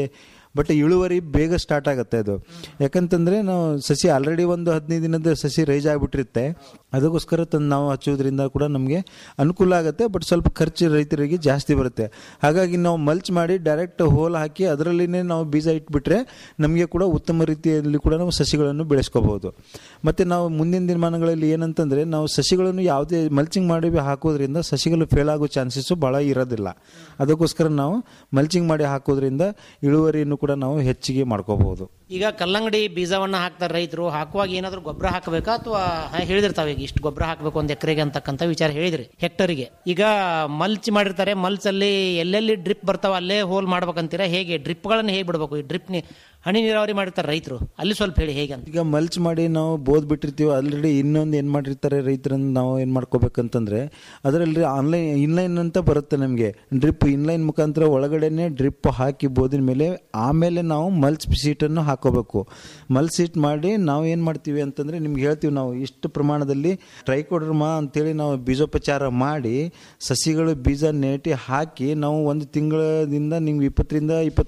ಬಟ್ ಇಳುವರಿ ಬೇಗ ಸ್ಟಾರ್ಟ್ ಆಗುತ್ತೆ ಅದು ಯಾಕಂತಂದ್ರೆ ನಾವು ಸಸಿ ಆಲ್ರೆಡಿ ಒಂದು ಹದಿನೈದು ದಿನದ ಸಸಿ ರೈಸ್ ಆಗಿಬಿಟ್ಟಿರುತ್ತೆ ಅದಕ್ಕೋಸ್ಕರ ತಂದು ನಾವು ಹಚ್ಚೋದ್ರಿಂದ ಕೂಡ ನಮಗೆ ಅನುಕೂಲ ಆಗುತ್ತೆ ಬಟ್ ಸ್ವಲ್ಪ ಖರ್ಚು ರೈತರಿಗೆ ಜಾಸ್ತಿ ಬರುತ್ತೆ ಹಾಗಾಗಿ ನಾವು ಮಲ್ಚ್ ಮಾಡಿ ಡೈರೆಕ್ಟ್ ಹೋಲ್ ಹಾಕಿ ಅದರಲ್ಲಿನೇ ನಾವು ಬೀಜ ಇಟ್ಬಿಟ್ರೆ ನಮಗೆ ಕೂಡ ಉತ್ತಮ ರೀತಿಯಲ್ಲಿ ಕೂಡ ನಾವು ಸಸಿಗಳನ್ನು ಬೆಳೆಸ್ಕೋಬಹುದು ಮತ್ತೆ ನಾವು ಮುಂದಿನ ದಿನಮಾನಗಳಲ್ಲಿ ಏನಂತಂದ್ರೆ ನಾವು ಸಸಿಗಳನ್ನು ಯಾವುದೇ ಮಲ್ಚಿಂಗ್ ಮಾಡಿ ಹಾಕೋದ್ರಿಂದ ಸಸಿಗಳು ಫೇಲ್ ಆಗೋ ಚಾನ್ಸಸ್ ಬಹಳ ಇರೋದಿಲ್ಲ ಅದಕ್ಕೋಸ್ಕರ ನಾವು ಮಲ್ಚಿಂಗ್ ಮಾಡಿ ಹಾಕೋದ್ರಿಂದ ಇಳುವರಿಯನ್ನು ಕೂಡ ನಾವು ಹೆಚ್ಚಿಗೆ ಮಾಡ್ಕೋಬಹುದು ಈಗ ಕಲ್ಲಂಗಡಿ ಬೀಜವನ್ನ ಹಾಕ್ತಾರೆ ರೈತರು ಹಾಕುವಾಗ ಏನಾದ್ರು ಗೊಬ್ಬರ ಹಾಕಬೇಕಾ ಅಥವಾ ಹೇಳಿದಿರ್ತಾವೆ ಈಗ ಇಷ್ಟು ಗೊಬ್ಬರ ಹಾಕಬೇಕು ಒಂದು ಎಕರೆಗೆ ಅಂತಕ್ಕಂಥ ವಿಚಾರ ಹೇಳಿದ್ರಿ ಹೆಕ್ಟರಿಗೆ ಈಗ ಮಲ್ಚ್ ಮಾಡಿರ್ತಾರೆ ಮಲ್ಚ್ ಅಲ್ಲಿ ಎಲ್ಲೆಲ್ಲಿ ಡ್ರಿಪ್ ಬರ್ತಾವ ಅಲ್ಲೇ ಹೋಲ್ ಮಾಡ್ಬೇಕಂತೀರಾ ಹೇಗೆ ಡ್ರಿಪ್ಗಳನ್ನು ಹೇಗೆ ಬಿಡಬೇಕು ಈ ಡ್ರಿಪ್ ಹನಿ ನೀರಾವರಿ ಮಾಡಿರ್ತಾರೆ ರೈತರು ಅಲ್ಲಿ ಸ್ವಲ್ಪ ಹೇಳಿ ಹೇಗೆ ಅಂತ ಈಗ ಮಲ್ಚ್ ಮಾಡಿ ನಾವು ಬೋದ್ ಬಿಟ್ಟಿರ್ತೀವಿ ಆಲ್ರೆಡಿ ಇನ್ನೊಂದು ಏನು ಮಾಡಿರ್ತಾರೆ ರೈತರನ್ನ ನಾವು ಏನು ಮಾಡ್ಕೋಬೇಕಂತಂದ್ರೆ ಅದರಲ್ಲಿ ಆನ್ಲೈನ್ ಇನ್ಲೈನ್ ಅಂತ ಬರುತ್ತೆ ನಮಗೆ ಡ್ರಿಪ್ ಇನ್ಲೈನ್ ಮುಖಾಂತರ ಒಳಗಡೆನೆ ಡ್ರಿಪ್ ಹಾಕಿ ಬೋದಿನ ಮೇಲೆ ಆಮೇಲೆ ನಾವು ಮಲ್ಚ್ ಸೀಟನ್ನು ಹಾಕೋಬೇಕು ಮಲ್ಚ್ ಸೀಟ್ ಮಾಡಿ ನಾವು ಏನು ಮಾಡ್ತೀವಿ ಅಂತಂದ್ರೆ ನಿಮ್ಗೆ ಹೇಳ್ತೀವಿ ನಾವು ಇಷ್ಟು ಪ್ರಮಾಣದಲ್ಲಿ ಟ್ರೈಕೋಡ್ರಮಾ ಅಂತೇಳಿ ನಾವು ಬೀಜೋಪಚಾರ ಮಾಡಿ ಸಸಿಗಳು ಬೀಜ ನೆಟಿ ಹಾಕಿ ನಾವು ಒಂದು ತಿಂಗಳದಿಂದ ನಿಮ್ಗೆ ಇಪ್ಪತ್ತರಿಂದ ಇಪ್ಪತ್ತೈದು